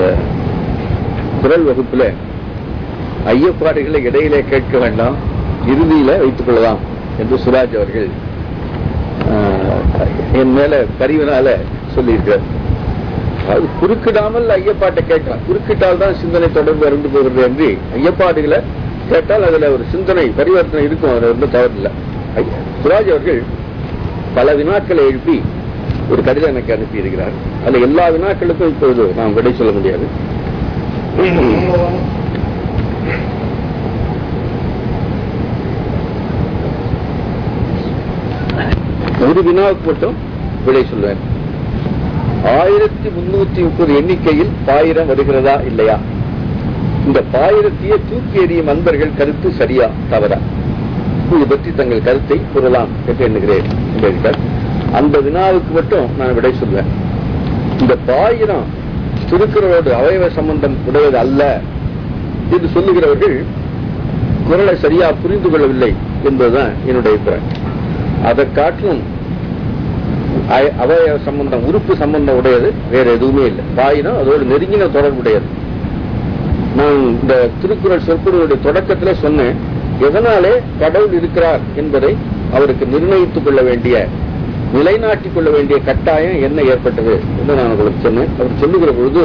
இந்த குரல் வகுப்புல ஐயப்பாடுகளை இடையிலே கேட்க வேண்டாம் இறுதியில வைத்துக் கொள்ளலாம் என்று சுராஜ் அவர்கள் ஆஹ், என் மேல பரிவினால சொல்லியிருக்கிறார் அது குறுக்கிடாமல் ஐயப்பாட்டை கேட்கலாம் குறுக்கிட்டால் தான் சிந்தனை தொடர்பு இறந்து போகிறது என்று ஐயப்பாடுகளை கேட்டால் அதுல ஒரு சிந்தனை பரிவர்த்தனை இருக்கும் அது ஒன்றும் தவறில்லை ஐயா, சுராஜ் அவர்கள் பல வினாக்களை எழுப்பி ஒரு கடிதம் எனக்கு அனுப்பி இருக்கிறார் அதுல எல்லா வினாக்களுக்கும் இப்பொழுது நாம் விடை சொல்ல முடியாது ஒரு வினாவுக்கு மட்டும் விடை சொல்வேன் ஆயிரத்தி முன்னூத்தி முப்பது எண்ணிக்கையில் பாயிரம் வருகிறதா இல்லையா இந்த பாயிரத்தையே தூக்கி எறியும் அன்பர்கள் கருத்து சரியா தவறா இது பற்றி தங்கள் கருத்தை கூறலாம் என்று எண்ணுகிறேன் என்று எழுதினார். அந்த வினாவுக்கு மட்டும் நான் விடை சொல்வேன் இந்த பாயிரம் திருக்குறளோடு அவயவ சம்பந்தம் உடையது அல்ல என்று சொல்லுகிறவர்கள் குரலை சரியா புரிந்து கொள்ளவில்லை என்பதுதான் என்னுடைய அபிப்பிராயம் அதை காட்டிலும் அய- அவயவ சம்பந்தம் உறுப்பு சம்பந்தம் உடையது வேற எதுவுமே இல்லை பாயிரம் அதோடு நெருங்கின தொடர்புடையது நான் இந்த திருக்குறள் சொற்பொழிவுடைய தொடக்கத்திலே சொன்னேன் எதனாலே கடவுள் இருக்கிறார் என்பதை அவருக்கு நிர்ணயித்துக் கொள்ள வேண்டிய நிலைநாட்டிக் கொள்ள வேண்டிய கட்டாயம் என்ன ஏற்பட்டது என்று நான் உங்களுக்கு சொன்னேன் அவர் சொல்லுகிற பொழுது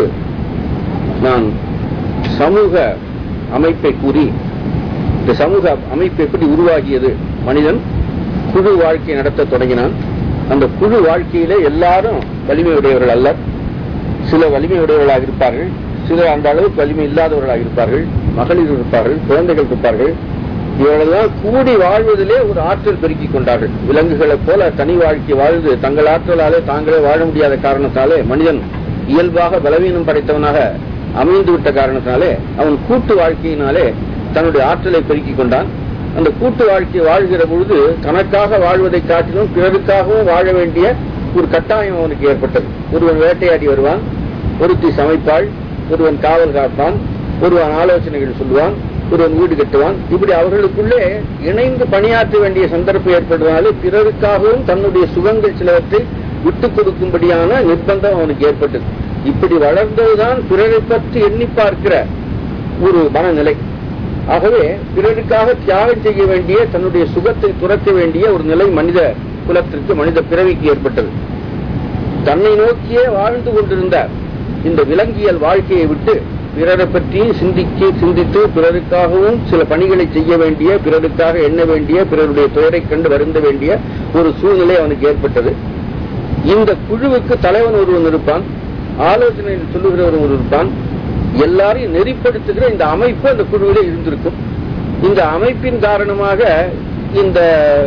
நான் சமூக அமைப்பை கூறி இந்த சமூக அமைப்பு எப்படி உருவாகியது மனிதன் குழு வாழ்க்கை நடத்த தொடங்கினான் அந்த குழு வாழ்க்கையிலே எல்லாரும் வலிமை உடையவர்கள் அல்ல சில வலிமை உடையவர்களாக இருப்பார்கள் சிலர் அந்த அளவுக்கு வலிமை இல்லாதவர்களாக இருப்பார்கள் மகளிர் இருப்பார்கள் குழந்தைகள் இருப்பார்கள் இவர்களெல்லாம் கூடி வாழ்வதிலே ஒரு ஆற்றல் பெருக்கிக் கொண்டார்கள் விலங்குகளைப் போல தனி வாழ்க்கை வாழ்ந்து தங்கள் ஆற்றலாலே தாங்களே வாழ முடியாத காரணத்தாலே மனிதன் இயல்பாக பலவீனம் படைத்தவனாக அமைந்து விட்ட காரணத்தினாலே அவன் கூட்டு வாழ்க்கையினாலே தன்னுடைய ஆற்றலை பெருக்கிக் கொண்டான் அந்த கூட்டு வாழ்க்கை வாழ்கிற பொழுது தனக்காக வாழ்வதை காட்டிலும் பிறருக்காகவும் வாழ வேண்டிய ஒரு கட்டாயம் அவனுக்கு ஏற்பட்டது ஒருவன் வேட்டையாடி வருவான் ஒருத்தி சமைப்பாள் ஒருவன் காவல் காப்பான் ஒருவன் ஆலோசனைகள் சொல்லுவான் ஒருவன் வீடு கட்டுவான் இப்படி அவர்களுக்குள்ளே இணைந்து பணியாற்ற வேண்டிய சந்தர்ப்பம் ஏற்பட்டதாலே பிறருக்காகவும் தன்னுடைய சுகங்கள் சிலவற்றை விட்டுக் கொடுக்கும்படியான நிர்பந்தம் அவனுக்கு ஏற்பட்டது இப்படி வளர்ந்ததுதான் பிறரை பற்றி எண்ணி பார்க்கிற ஒரு மனநிலை ஆகவே பிறருக்காக தியாகம் செய்ய வேண்டிய தன்னுடைய சுகத்தை துறக்க வேண்டிய ஒரு நிலை மனித குலத்திற்கு மனித பிறவிக்கு ஏற்பட்டது தன்னை நோக்கியே வாழ்ந்து கொண்டிருந்த இந்த விலங்கியல் வாழ்க்கையை விட்டு பிறரை பற்றி சிந்திக்க சிந்தித்து பிறருக்காகவும் சில பணிகளை செய்ய வேண்டிய பிறருக்காக எண்ண வேண்டிய பிறருடைய துயரை கண்டு வருந்த வேண்டிய ஒரு சூழ்நிலை அவனுக்கு ஏற்பட்டது இந்த குழுவுக்கு தலைவன் ஒருவன் இருப்பான் ஆலோசனை சொல்லுகிறவன் ஒரு இருப்பான் எல்லாரையும் நெறிப்படுத்துகிற இந்த அமைப்பு அந்த குழுவிலே இருந்திருக்கும் இந்த அமைப்பின் காரணமாக இந்த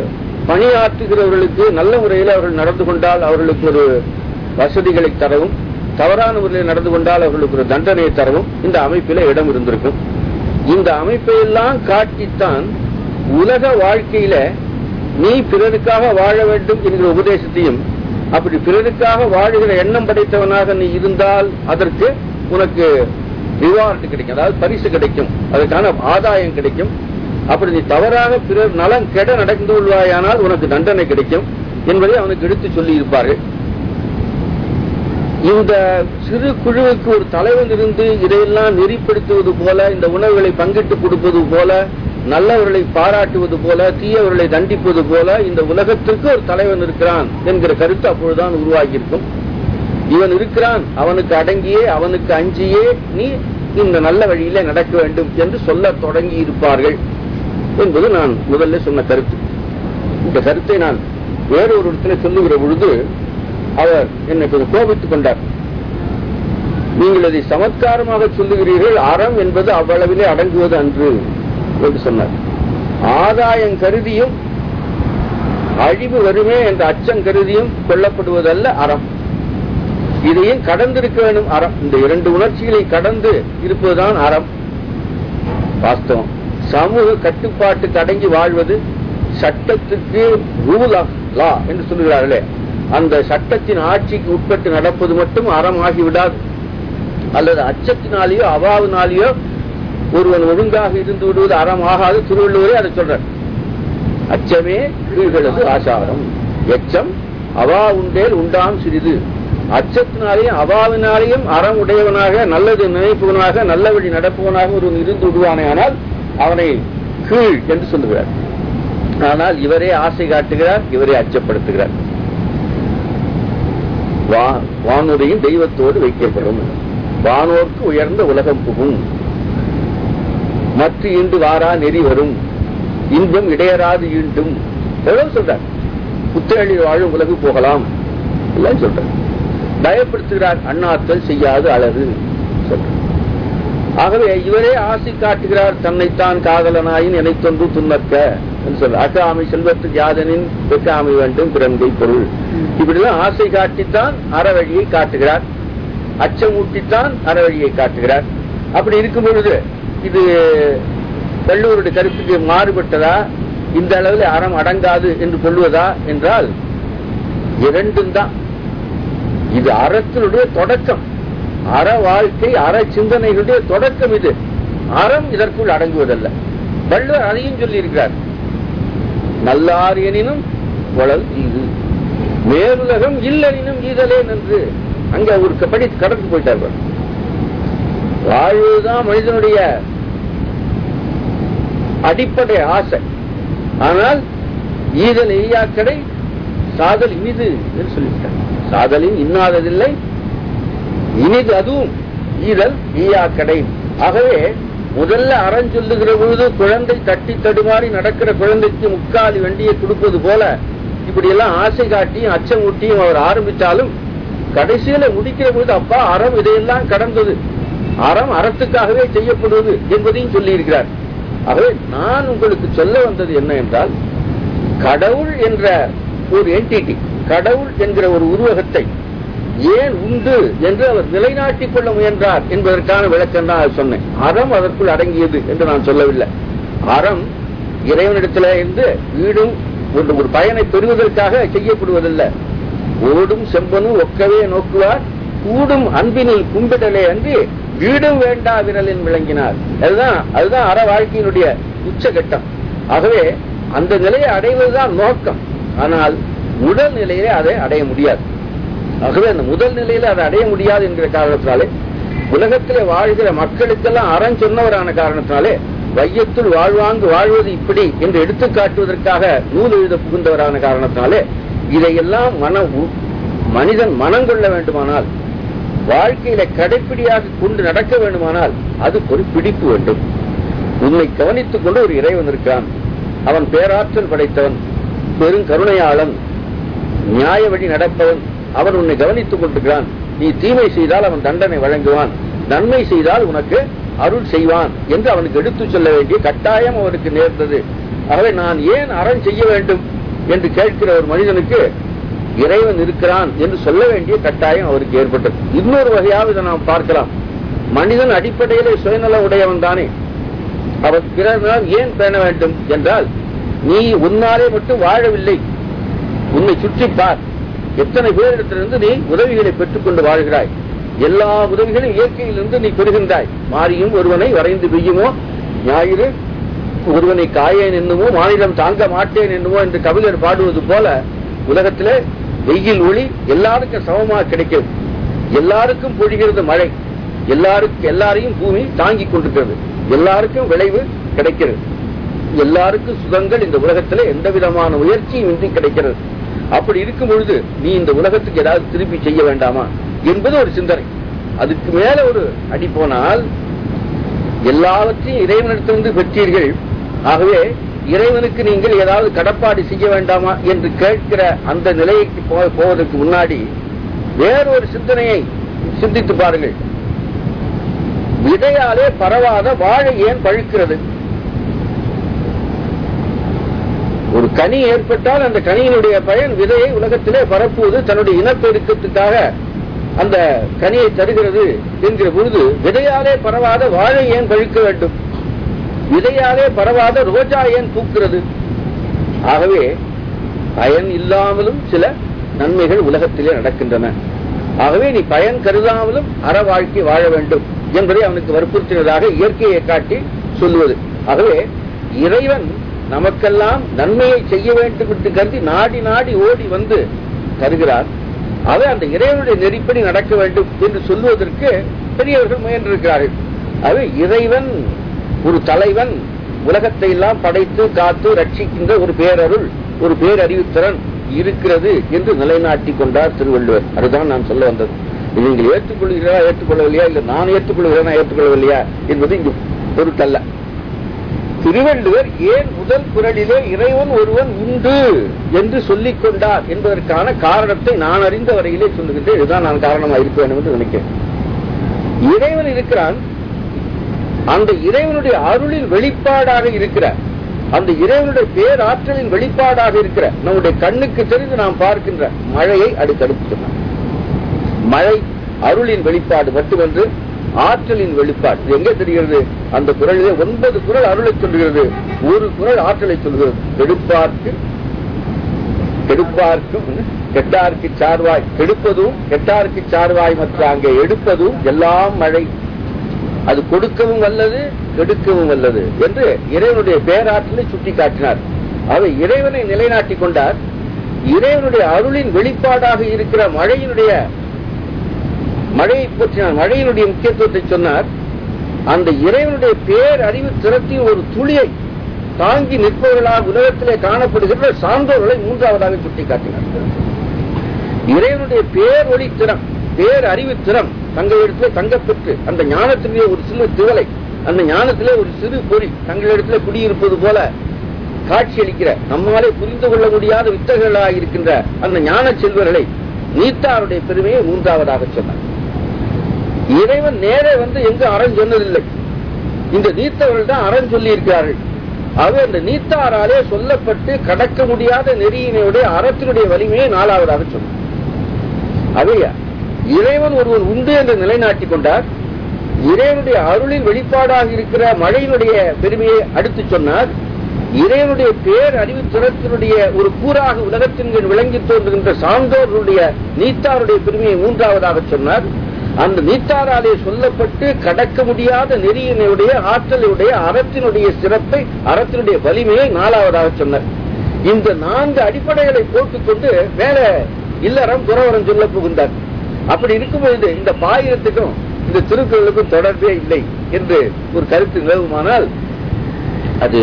பணியாற்றுகிறவர்களுக்கு நல்ல முறையில் அவர்கள் நடந்து கொண்டால் அவர்களுக்கு ஒரு வசதிகளை தரவும் தவறான முறையில் நடந்து கொண்டால் அவர்களுக்கு ஒரு தண்டனையை தரவும் இந்த அமைப்பில இடம் இருந்திருக்கும் இந்த அமைப்பை எல்லாம் காட்டித்தான் உலக வாழ்க்கையில நீ பிறருக்காக வாழ வேண்டும் என்கிற உபதேசத்தையும் அப்படி பிறருக்காக வாழுகிற எண்ணம் படைத்தவனாக நீ இருந்தால் அதற்கு உனக்கு ரிவார்டு கிடைக்கும் அதாவது பரிசு கிடைக்கும் அதற்கான ஆதாயம் கிடைக்கும் அப்படி நீ தவறாக பிறர் நலம் கெட நடந்து கொள்வாயானால் உனக்கு தண்டனை கிடைக்கும் என்பதை அவனுக்கு எடுத்து சொல்லி இருப்பார்கள் இந்த சிறு குழுவுக்கு ஒரு தலைவன் இருந்து இதையெல்லாம் நெறிப்படுத்துவது போல இந்த உணவுகளை பங்கிட்டு கொடுப்பது போல நல்லவர்களை பாராட்டுவது போல தீயவர்களை தண்டிப்பது போல இந்த உலகத்திற்கு ஒரு தலைவன் இருக்கிறான் என்கிற கருத்து அப்பொழுதுதான் உருவாகி இருக்கும் இவன் இருக்கிறான் அவனுக்கு அடங்கியே அவனுக்கு அஞ்சியே நீ இந்த நல்ல வழியிலே நடக்க வேண்டும் என்று சொல்ல தொடங்கி இருப்பார்கள் என்பது நான் முதல்ல சொன்ன கருத்து இந்த கருத்தை நான் வேறொரு இடத்துல சொல்லுகிற பொழுது அவர் என்னை கொஞ்சம் கோபித்துக் கொண்டார் நீங்கள் அதை சமத்காரமாக சொல்லுகிறீர்கள் அறம் என்பது அவ்வளவிலே அடங்குவது அன்று என்று சொன்னார் ஆதாயம் கருதியும் அழிவு வருமே என்ற அச்சம் கருதியும் கொல்லப்படுவதல்ல அறம் இதையும் கடந்திருக்க வேண்டும் அறம் இந்த இரண்டு உணர்ச்சிகளை கடந்து இருப்பதுதான் அறம் வாஸ்தவம் சமூக கட்டுப்பாட்டுக்கு அடங்கி வாழ்வது சட்டத்துக்கு ரூல் ஆஃப் லா என்று சொல்லுகிறார்களே அந்த சட்டத்தின் ஆட்சிக்கு உட்பட்டு நடப்பது மட்டும் அறம் ஆகிவிடாது அல்லது அச்சத்தினாலேயோ அவாவினாலேயோ ஒருவன் ஒழுங்காக இருந்து விடுவது அறம் ஆகாது திருவள்ளுவரே அதை சொல்றார் அச்சமே கீழ்களது ஆசாரம் எச்சம் அவா உண்டேல் உண்டாம் சிறிது அச்சத்தினாலேயும் அவாவினாலேயும் அறம் உடையவனாக நல்லது நினைப்பவனாக நல்ல வழி நடப்பவனாக ஒருவன் இருந்து விடுவானே ஆனால் அவனை கீழ் என்று சொல்லுகிறார் ஆனால் இவரே ஆசை காட்டுகிறார் இவரே அச்சப்படுத்துகிறார் வா- வானுரையும் தெய்வத்தோடு வைக்கப்படும் வானோர்க்கு உயர்ந்த உலகம் புகும் மற்ற ஈண்டு வாரா நெறி வரும் இன்பம் இடையராது ஈண்டும் எவ்வளவு சொல்றார் புத்தகழில் வாழும் உலகு போகலாம் எல்லாம் சொல்றார் பயப்படுத்துகிறார் அண்ணாத்தல் செய்யாது அழகு சொல்றார் ஆகவே இவரே ஆசை காட்டுகிறார் தன்னைத்தான் காதலனாயின் நினைத்தொன்று துன்னற்க என்று சொல்றார் அக்காமை செல்வத்து ஜாதனின் வெக்காமை வேண்டும் பிறந்தை பொருள் இப்படிலாம் ஆசை காட்டித்தான் அறவழியை காட்டுகிறார் அச்சமூட்டித்தான் அறவழியை காட்டுகிறார் அப்படி இருக்கும் பொழுது இது வள்ளுவருடைய கருத்துக்கு மாறுபட்டதா இந்த அளவில் அறம் அடங்காது என்று கொள்வதா என்றால் இரண்டும் தான் இது அறத்தினுடைய தொடக்கம் அற வாழ்க்கை அற சிந்தனைகளுடைய தொடக்கம் இது அறம் இதற்குள் அடங்குவதல்ல வள்ளுவர் அதையும் சொல்லி இருக்கிறார் நல்லார் எனினும் வளல் இது மேலுலகம் இல்லெனினும் ஈதலே என்று அங்க ஒரு க- படி கடந்து போயிட்டார் பாரு. வாழ்வுதான் மனிதனுடைய அடிப்படை ஆசை ஆனால் ஈதல் எய்யாக்கடை சாதல் இனிது என்று சொல்லிவிட்டார் சாதலின் இன்னாததில்லை இனிது அதுவும் ஈதல் ஈயாக்கடை ஆகவே முதல்ல அறம் சொல்லுகிற பொழுது குழந்தை தட்டி தடுமாறி நடக்கிற குழந்தைக்கு முக்காலி வண்டியை கொடுப்பது போல இப்படியெல்லாம் ஆசை காட்டியும் அச்சம் ஊட்டியும் அவர் ஆரம்பித்தாலும் கடைசியில முடிக்கிற பொழுது அப்பா அறம் இதையெல்லாம் கடந்தது அறம் அறத்துக்காகவே செய்யப்படுவது என்பதையும் சொல்லியிருக்கிறார் ஆகவே நான் உங்களுக்கு சொல்ல வந்தது என்ன என்றால் கடவுள் என்ற ஒரு என்டிட்டி கடவுள் என்கிற ஒரு உருவகத்தை ஏன் உண்டு என்று அவர் நிலைநாட்டிக் கொள்ள முயன்றார் என்பதற்கான விளக்கம் தான் அது சொன்னேன் அறம் அதற்குள் அடங்கியது என்று நான் சொல்லவில்லை அறம் இறைவனிடத்தில் இருந்து வீடும் ஒரு ஒரு பயனை பெறுவதற்காக செய்யப்படுவதில்லை ஓடும் செம்பனும் ஒக்கவே நோக்குவார் கூடும் அன்பினில் கும்பிடலே அன்றி வீடும் வேண்டா விரலின் விளங்கினார் அதுதான் அதுதான் அற வாழ்க்கையினுடைய உச்சகட்டம் ஆகவே அந்த நிலையை அடைவதுதான் நோக்கம் ஆனால் உடல் நிலையிலே அதை அடைய முடியாது ஆகவே அந்த முதல் நிலையில அதை அடைய முடியாது என்கிற காரணத்தினாலே உலகத்திலே வாழ்கிற மக்களுக்கெல்லாம் அறம் சொன்னவரான காரணத்தினாலே வையத்துள் வாழ்வாங்கு வாழ்வது இப்படி என்று எடுத்து காட்டுவதற்காக நூல் எழுத புகுந்தவரான காரணத்தினாலே இதையெல்லாம் மன உ- மனிதன் மனம் கொள்ள வேண்டுமானால் வாழ்க்கையில கடைப்பிடியாக கொண்டு நடக்க வேண்டுமானால் அதுக்கு ஒரு பிடிப்பு வேண்டும் உன்னை கவனித்துக் கொண்டு ஒரு இறைவன் இருக்கிறான் அவன் பேராற்றல் படைத்தவன் பெரும் கருணையாளன் நியாய வழி நடப்பவன் அவன் உன்னை கவனித்துக் கொண்டிருக்கிறான் நீ தீமை செய்தால் அவன் தண்டனை வழங்குவான் நன்மை செய்தால் உனக்கு அருள் செய்வான் என்று அவனுக்கு எடுத்துச் சொல்ல வேண்டிய கட்டாயம் அவனுக்கு நேர்ந்தது ஆகவே நான் ஏன் அறம் செய்ய வேண்டும் என்று கேட்கிற ஒரு மனிதனுக்கு இறைவன் இருக்கிறான் என்று சொல்ல வேண்டிய கட்டாயம் அவருக்கு ஏற்பட்டது இன்னொரு வகையாக இதை நாம் பார்க்கலாம் மனிதன் அடிப்படையிலே சுயநல உடையவன் தானே அவன் பிறர் நலம் ஏன் பேண வேண்டும் என்றால் நீ உன்னாலே மட்டும் வாழவில்லை உன்னை சுற்றி பார் எத்தனை பேரிடத்திலிருந்து நீ உதவிகளை பெற்றுக்கொண்டு வாழ்கிறாய் எல்லா உதவிகளும் இயற்கையிலிருந்து நீ பெறுகின்றாய் மாறியும் ஒருவனை வரைந்து பெய்யுமோ ஞாயிறு ஒருவனை காயேன் என்னுமோ மாநிலம் தாங்க மாட்டேன் என்னுமோ என்று கவிஞர் பாடுவது போல உலகத்திலே வெயில் ஒளி எல்லாருக்கும் சமமாக கிடைக்கும் எல்லாருக்கும் பொழிகிறது மழை எல்லாருக்கும் எல்லாரையும் பூமி தாங்கிக் கொண்டிருக்கிறது எல்லாருக்கும் விளைவு கிடைக்கிறது எல்லாருக்கும் சுகங்கள் இந்த உலகத்திலே எந்த விதமான முயற்சியும் இன்றி கிடைக்கிறது அப்படி இருக்கும் பொழுது நீ இந்த உலகத்துக்கு ஏதாவது திருப்பி செய்ய வேண்டாமா என்பது ஒரு சிந்தனை அதுக்கு மேல ஒரு அடி போனால் எல்லாவற்றையும் இறைவனிடத்திலிருந்து பெற்றீர்கள் ஆகவே இறைவனுக்கு நீங்கள் ஏதாவது கடப்பாடு செய்ய வேண்டாமா என்று கேட்கிற அந்த நிலைக்கு போ- போவதற்கு முன்னாடி வேறொரு சிந்தனையை சிந்தித்து பாருங்கள் விதையாலே பரவாத வாழை ஏன் பழுக்கிறது ஒரு கனி ஏற்பட்டால் அந்த கனியினுடைய பயன் விதையை உலகத்திலே பரப்புவது தன்னுடைய இனப்பெருக்கத்துக்காக அந்த கனியை தருகிறது என்கிற பொழுது விதையாலே பரவாத வாழை ஏன் பழுக்க வேண்டும் விதையாலே பரவாத ரோஜா ஏன் பூக்கிறது ஆகவே பயன் இல்லாமலும் சில நன்மைகள் உலகத்திலே நடக்கின்றன ஆகவே நீ பயன் கருதாமலும் அற வாழ்க்கை வாழ வேண்டும் என்பதை அவனுக்கு வற்புறுத்தினதாக இயற்கையை காட்டி சொல்லுவது ஆகவே இறைவன் நமக்கெல்லாம் நன்மையை செய்ய வேண்டும் என்று கருதி நாடி நாடி ஓடி வந்து தருகிறார் அது அந்த இறைவனுடைய நெறிப்படி நடக்க வேண்டும் என்று சொல்வதற்கு பெரியவர்கள் முயன்றிருக்கிறார்கள் அது இறைவன் ஒரு தலைவன் உலகத்தை எல்லாம் படைத்து காத்து ரட்சிக்கின்ற ஒரு பேரருள் ஒரு பேரறிவுத்திறன் இருக்கிறது என்று நிலைநாட்டி கொண்டார் திருவள்ளுவர் அதுதான் நான் சொல்ல வந்தது இது நீங்கள் ஏற்றுக்கொள்கிறீர்களா ஏற்றுக்கொள்ளவில்லையா இல்ல நான் ஏற்றுக்கொள்கிறேனா ஏற்றுக்கொள்ளவில்லையா என்பது இங்கு பொருட்டல்ல திருவள்ளுவர் ஏன் முதல் குரலிலே இறைவன் ஒருவன் உண்டு என்று சொல்லிக் கொண்டார் என்பதற்கான காரணத்தை நான் அறிந்த வரையிலே சொல்லுகின்றேன் இதுதான் நான் காரணமாக இருப்பேன் என்று நினைக்கிறேன் இறைவன் இருக்கிறான் அந்த இறைவனுடைய அருளின் வெளிப்பாடாக இருக்கிற அந்த இறைவனுடைய பேராற்றலின் வெளிப்பாடாக இருக்கிற நம்முடைய கண்ணுக்கு தெரிந்து நாம் பார்க்கின்ற மழையை அடுத்தடுத்து சொன்னார் மழை அருளின் வெளிப்பாடு மட்டுமன்று ஆற்றலின் வெளிப்பாடு இது எங்கே தெரிகிறது அந்த குரலிலே ஒன்பது குரல் அருளை சொல்கிறது ஒரு குரல் ஆற்றலை சொல்கிறது கெடுப்பார்க்கு கெடுப்பார்க்கும் கெட்டார்க்கு சார்வாய் கெடுப்பதும் கெட்டார்க்கு சார்வாய் மற்ற அங்கே எடுப்பதும் எல்லாம் மழை அது கொடுக்கவும் வல்லது கெடுக்கவும் வல்லது என்று இறைவனுடைய பேராற்றலை சுட்டி காட்டினார் அவர் இறைவனை நிலைநாட்டிக் கொண்டார் இறைவனுடைய அருளின் வெளிப்பாடாக இருக்கிற மழையினுடைய மழையை பற்றினார் மழையினுடைய முக்கியத்துவத்தை சொன்னார் அந்த இறைவனுடைய பேர் அறிவு திறத்தின் ஒரு துளியை தாங்கி நிற்பவர்களாக உலகத்திலே காணப்படுகின்ற சான்றோர்களை மூன்றாவதாக சுட்டிக்காட்டினார் இறைவனுடைய பேர் ஒளி திறம் பேர் அறிவு திறம் தங்களிடத்திலே தங்கப்பெற்று அந்த ஞானத்திலே ஒரு சிறு திவலை அந்த ஞானத்திலே ஒரு சிறு பொறி தங்களிடத்திலே குடியிருப்பது போல காட்சியளிக்கிற நம்மாலே புரிந்து கொள்ள முடியாத வித்தகர்களாக இருக்கின்ற அந்த ஞான செல்வர்களை நீத்தாருடைய பெருமையை மூன்றாவதாக சொன்னார் இறைவன் நேரே வந்து எங்கு அறம் சொன்னதில்லை இந்த நீத்தவர்கள் தான் அறம் சொல்லி இருக்கிறார்கள் ஆகவே அந்த நீத்தாராலே சொல்லப்பட்டு கடக்க முடியாத நெறியினுடைய அறத்தினுடைய வலிமையை நாலாவதாக சொன்னார் அவையா இறைவன் ஒருவன் உண்டு என்று நிலைநாட்டிக் கொண்டார் இறைவனுடைய அருளின் வெளிப்பாடாக இருக்கிற மழையினுடைய பெருமையை அடுத்து சொன்னார் இறைவனுடைய பேர் அறிவு திறத்தினுடைய ஒரு கூறாக உலகத்தின் விளங்கி தோன்றுகின்ற சான்றோர்களுடைய நீத்தாருடைய பெருமையை மூன்றாவதாக சொன்னார் அந்த நீத்தாராலே சொல்லப்பட்டு கடக்க முடியாத நெறியினுடைய ஆற்றலுடைய அறத்தினுடைய சிறப்பை அறத்தினுடைய வலிமையை நாலாவதாக சொன்னார் இந்த நான்கு அடிப்படைகளை போட்டுக்கொண்டு மேல இல்லறம் துறவரம் சொல்ல புகுந்தார் அப்படி இருக்கும்பொழுது இந்த பாயிரத்துக்கும் இந்த திருக்குறளுக்கும் தொடர்பே இல்லை என்று ஒரு கருத்து நிலவுமானால் அது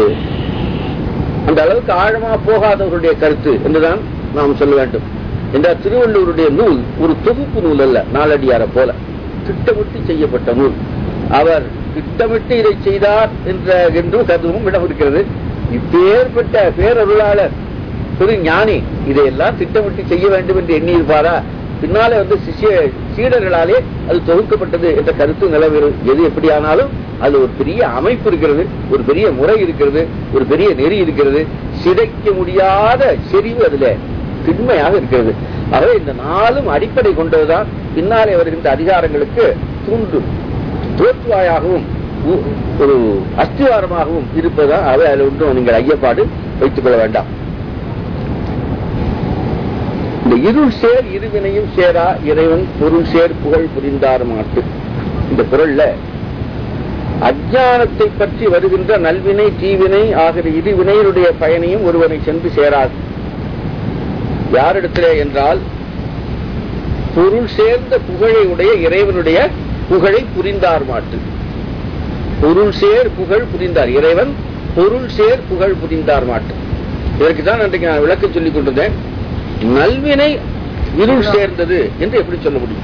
அந்த அளவுக்கு ஆழமா போகாதவர்களுடைய கருத்து என்றுதான் நாம் சொல்ல வேண்டும் என்ற திருவள்ளூருடைய நூல் ஒரு தொகுப்பு நூல் அல்ல நாளடியார போல திட்டமிட்டு செய்யப்பட்ட நூல் அவர் திட்டமிட்டு இதை செய்தார் என்ற என்றும் கருதுவும் இடம் இருக்கிறது இப்பேற்பட்ட பேரருளாளர் பெரு ஞானி இதையெல்லாம் திட்டமிட்டு செய்ய வேண்டும் என்று எண்ணியிருப்பாரா பின்னாலே வந்து சிஷ்ய சீடர்களாலே அது தொகுக்கப்பட்டது என்ற கருத்து நிலவுகிறது எது எப்படியானாலும் அது ஒரு பெரிய அமைப்பு இருக்கிறது ஒரு பெரிய முறை இருக்கிறது ஒரு பெரிய நெறி இருக்கிறது சிதைக்க முடியாத செறிவு அதுல திண்மையாக இருக்கிறது ஆகவே இந்த நாளும் அடிப்படை கொண்டதுதான் பின்னாலே வருகின்ற அதிகாரங்களுக்கு தூண்டு தோற்றுவாயாகவும் உ- ஒரு அஸ்திவாரமாகவும் இருப்பதுதான் அவை அதில் ஒன்றும் நீங்கள் ஐயப்பாடு வைத்துக் கொள்ள வேண்டாம் இந்த இருள் சேர் இருவினையும் சேரா இறைவன் பொருள் சேர் புகழ் புரிந்தார் மாட்டு இந்த குரல்ல அஜானத்தை பற்றி வருகின்ற நல்வினை தீவினை ஆகிற இருவினையினுடைய பயனையும் ஒருவனை சென்று சேராது யாரிடத்திலே என்றால் பொருள் சேர்ந்த புகழை உடைய இறைவனுடைய புகழை புரிந்தார் மாட்டு பொருள் சேர் புகழ் புரிந்தார் இறைவன் பொருள் சேர் புகழ் புரிந்தார் மாட்டு இதற்கு தான் அன்றைக்கு நான் விளக்கம் சொல்லிக் கொண்டிருந்தேன் நல்வினை இருள் சேர்ந்தது என்று எப்படி சொல்ல முடியும்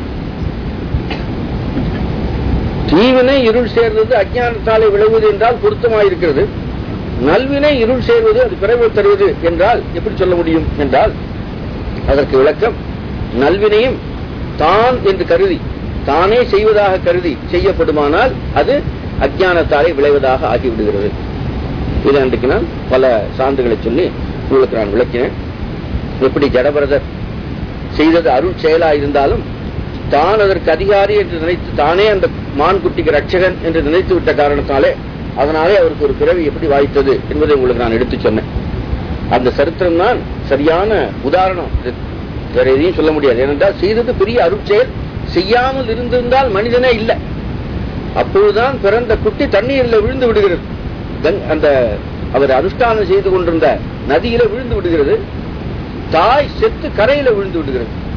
தீவினை இருள் சேர்ந்தது அஜானத்தாலே விளைவது என்றால் பொருத்தமாயிருக்கிறது நல்வினை இருள் சேர்வது அது பிறகு தருவது என்றால் எப்படி சொல்ல முடியும் என்றால் அதற்கு விளக்கம் நல்வினையும் தான் என்று கருதி தானே செய்வதாக கருதி செய்யப்படுமானால் அது அஜானத்தாலே விளைவதாக ஆகிவிடுகிறது இது அன்றைக்கு நான் பல சான்றுகளை சொல்லி உங்களுக்கு நான் விளக்கினேன் எப்படி ஜடபரதர் செய்தது அருள் செயலா இருந்தாலும் தான் அதற்கு அதிகாரி என்று நினைத்து தானே அந்த மான்குட்டிக்கு ரட்சகன் என்று நினைத்து விட்ட காரணத்தாலே அதனாலே அவருக்கு ஒரு பிறவி எப்படி வாய்த்தது என்பதை உங்களுக்கு நான் எடுத்துச் சொன்னேன் அந்த சரித்திரம் தான் சரியான உதாரணம் இது வேற எதையும் சொல்ல முடியாது ஏனென்றால் செய்தது பெரிய அருட்செயல் செய்யாமல் இருந்திருந்தால் மனிதனே இல்லை அப்பொழுதுதான் பிறந்த குட்டி தண்ணீரில் விழுந்து விடுகிறது கங்- அந்த அவர் அனுஷ்டானம் செய்து கொண்டிருந்த நதியில விழுந்து விடுகிறது தாய் செத்து கரையில விழுந்து விடுகிறது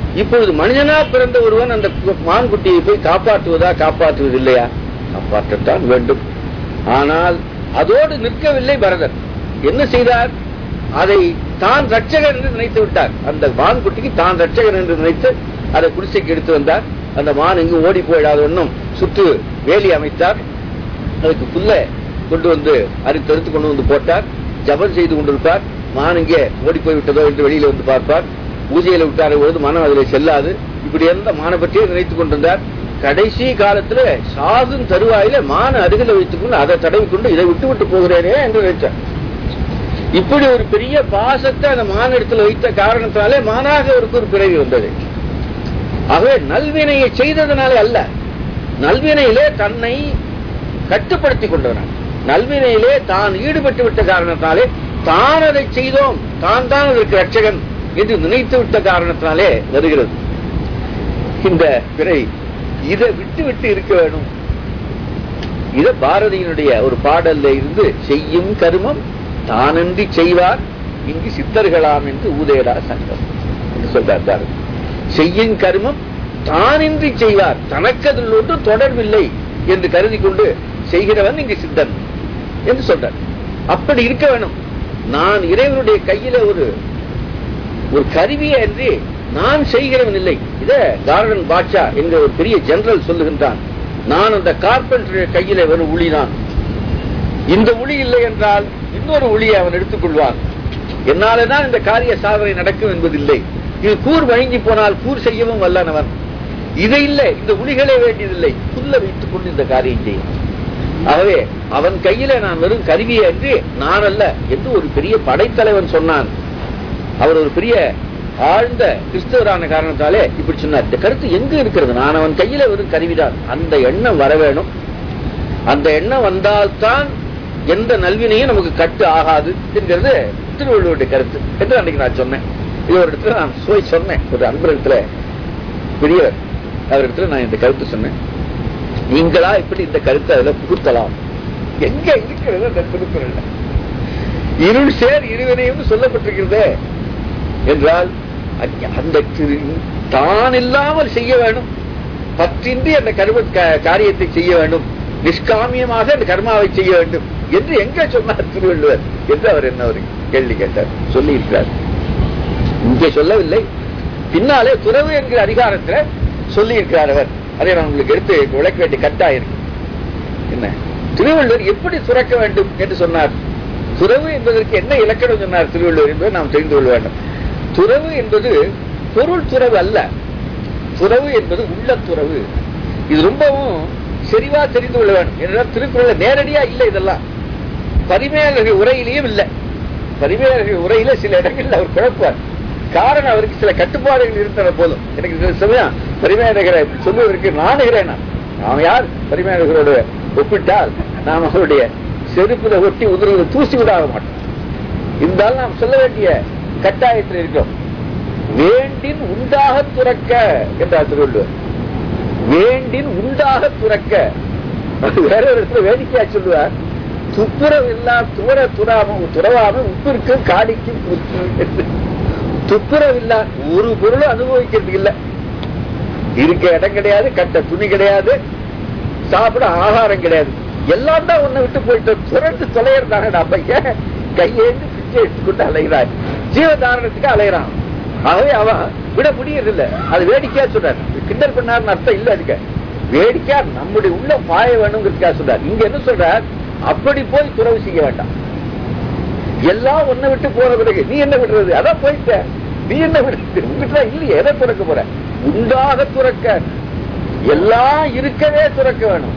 இப்பொழுது மனிதனா பிறந்த ஒருவன் அந்த கு- மான்குட்டியை போய் காப்பாற்றுவதா காப்பாற்றுவது இல்லையா காப்பாற்றத்தான் வேண்டும் ஆனால் அதோடு நிற்கவில்லை பரதன் என்ன செய்தார் அதை தான் ரட்சகர் என்று நினைத்து விட்டார் அந்த மான்குட்டிக்கு தான் ரட்சகர் என்று நினைத்து அதை குடிசைக்கு எடுத்து வந்தார் அந்த மான் எங்கும் ஓடி போயிடாத ஒன்றும் சுற்று வேலி அமைத்தார் அதுக்கு புல்ல கொண்டு வந்து அறுத்தறுத்து கொண்டு வந்து போட்டார் ஜபம் செய்து கொண்டிருப்பார் மான் இங்கே ஓடி போய் விட்டதோ என்று வெளியில வந்து பார்ப்பார் பூஜையில விட்டார பொழுது மனம் அதில் செல்லாது இப்படி இருந்த மானை பற்றியே நினைத்துக் கொண்டிருந்தார் கடைசி காலத்துல சாகும் தருவாயில மான அருகில வைத்துக் கொண்டு அதை தடவி கொண்டு இதை விட்டு விட்டு போகிறேனே என்று நினைச்சார் இப்படி ஒரு பெரிய பாசத்தை அந்த மான இடத்துல வைத்த காரணத்தினாலே மானாக அவருக்கு ஒரு பிறவி வந்தது ஆகவே நல்வினையை செய்ததனாலே அல்ல நல்வினையிலே தன்னை கட்டுப்படுத்திக் கொண்டவனான் நல்வினையிலே தான் ஈடுபட்டு விட்ட காரணத்தினாலே தான் அதை செய்தோம் தான் தான் அதற்கு ரட்சகன் என்று நினைத்து விட்ட காரணத்தினாலே வருகிறது இந்த பிறை இதை விட்டு விட்டு இருக்க வேணும் இத பாரதியினுடைய ஒரு பாடல்ல இருந்து செய்யும் கருமம் தானன்றி செய்வார் இங்கு சித்தர்களாம் என்று ஊதேடா சங்கம் என்று சொல்றார் பாரதி செய்யும் கருமம் தானின்றி செய்வார் தனக்கு அதில் ஒன்றும் தொடர்பில்லை என்று கருதி கொண்டு செய்கிறவன் இங்கு சித்தன் என்று சொல்றார் அப்படி இருக்க வேணும் நான் இறைவனுடைய கையில ஒரு ஒரு கருவியே அன்றி நான் செய்கிறவன் இல்லை இத கார்டன் பாட்சா என்ற ஒரு பெரிய ஜெனரல் சொல்லுகின்றான் நான் அந்த கார்பெண்டர் கையில வரும் உளிதான் இந்த உளி இல்லை என்றால் இன்னொரு ஒளியை அவன் எடுத்துக்கொள்வான் என்னாலதான் இந்த காரிய சாதனை நடக்கும் என்பதில்லை இது கூர் வழங்கி போனால் கூர் செய்யவும் வல்லனவன் இது இல்லை இந்த உளிகளே வேண்டியதில்லை புல்ல வைத்துக் கொண்டு இந்த காரியம் செய்யும் ஆகவே அவன் கையில நான் வெறும் கருவியே அன்றி நான் அல்ல என்று ஒரு பெரிய படைத்தலைவன் சொன்னான் அவர் ஒரு பெரிய ஆழ்ந்த கிறிஸ்தவரான காரணத்தாலே இப்படி சொன்னார் இந்த கருத்து எங்க இருக்கிறது நான் அவன் கையில வெறும் கருவிதான் அந்த எண்ணம் வர வேணும் அந்த எண்ணம் வந்தால்தான் எந்த நல்வினையும் நமக்கு கட்டு ஆகாது என்கிறது திருவள்ளுவருடைய கருத்து என்று அன்னைக்கு நான் சொன்னேன் இது ஒரு இடத்துல நான் போய் சொன்னேன் ஒரு அன்பரிடத்துல பெரியவர் அவரிடத்துல நான் இந்த கருத்து சொன்னேன் நீங்களா இப்படி இந்த கருத்தை அதுல புகுத்தலாம் எங்க இருக்கிறது அந்த திருக்குறள் இருள் சேர் இருவினையும் சொல்லப்பட்டிருக்கிறதே என்றால் அங்க- அந்த திரு- தான் இல்லாமல் செய்ய வேண்டும் பற்றின்றி அந்த கர்ம க- காரியத்தை செய்ய வேண்டும் நிஷ்காமியமாக அந்த கர்மாவை செய்ய வேண்டும் என்று எங்க சொன்னார் திருவள்ளுவர் என்று அவர் என்ன ஒரு கேள்வி கேட்டார் சொல்லி இருக்கிறார் இங்கே சொல்லவில்லை பின்னாலே துறவு என்கிற அதிகாரத்தில் சொல்லி இருக்கிறார் அவர் அதை நான் உங்களுக்கு எடுத்து விளக்க வேண்டிய கட்டாயிருக்கு என்ன திருவள்ளுவர் எப்படி துறக்க வேண்டும் என்று சொன்னார் துறவு என்பதற்கு என்ன இலக்கணம் சொன்னார் திருவள்ளுவர் என்பதை நாம் தெரிந்து கொள்ள வேண்டும் துறவு என்பது பொருள் துறவு அல்ல துறவு என்பது உள்ள துறவு இது ரொம்பவும் செறிவா தெரிந்து கொள்ள வேண்டும் என்றால் திருக்குறள் நேரடியா இல்லை இதெல்லாம் பரிமேலர்கள் உரையிலேயும் இல்லை பரிமேலர்கள் உரையில சில இடங்களில் அவர் குழப்பார் காரணம் அவருக்கு சில கட்டுப்பாடுகள் இருந்தன போதும் எனக்கு சில சமயம் பரிமேலகரை சொல்லுவதற்கு நாணுகிறேன் நான் அவன் யார் பரிமேலகரோடு ஒப்பிட்டால் நாம் அவருடைய செருப்புல ஒட்டி உதிர்வு தூசி விடாக மாட்டோம் இருந்தாலும் நாம் சொல்ல வேண்டிய கட்டாயத்தில் இருக்கிறோம் வேண்டின் உண்டாக துறக்க என்றார் திருவள்ளுவர் வேண்டின் உண்டாக துறக்க அது வேற ஒரு இடத்துல வேடிக்கையா சொல்லுவார் துப்புரவு எல்லாம் துவர துறாம துறவாம உப்பிற்கும் காடிக்கும் புத்து. துப்புரவு இல்ல ஒரு பொருளும் அனுபவிக்கிறது இல்ல இருக்க இடம் கிடையாது கட்ட துணி கிடையாது சாப்பிட ஆகாரம் கிடையாது எல்லாம் தான் உன்னை விட்டு போயிட்டு துறந்து தொலைகிறதாங்கடா பையன் கையேந்து பிச்சை எடுத்துக்கொண்டு அலைகிறான் ஜீவதாரணத்துக்கு அலைகிறான் ஆகவே அவன் விட முடியறதில்ல அது வேடிக்கையா சொல்றாரு கிண்டல் பண்ணாருன்னு அர்த்தம் இல்ல அதுக்கு வேடிக்கையா நம்முடைய உள்ள பாய வேணுங்கிறதுக்காக சொல்றாரு இங்க என்ன சொல்றார் அப்படி போய் துறவு செய்ய வேண்டாம் எல்லாம் உன்னை விட்டு போற பிறகு நீ என்ன விடுறது அதான் போயிட்ட நீ என்ன விடுறது உங்ககிட்ட இல்லையே எதை துறக்க போற உண்டாக துறக்க எல்லாம் இருக்கவே துறக்க வேணும்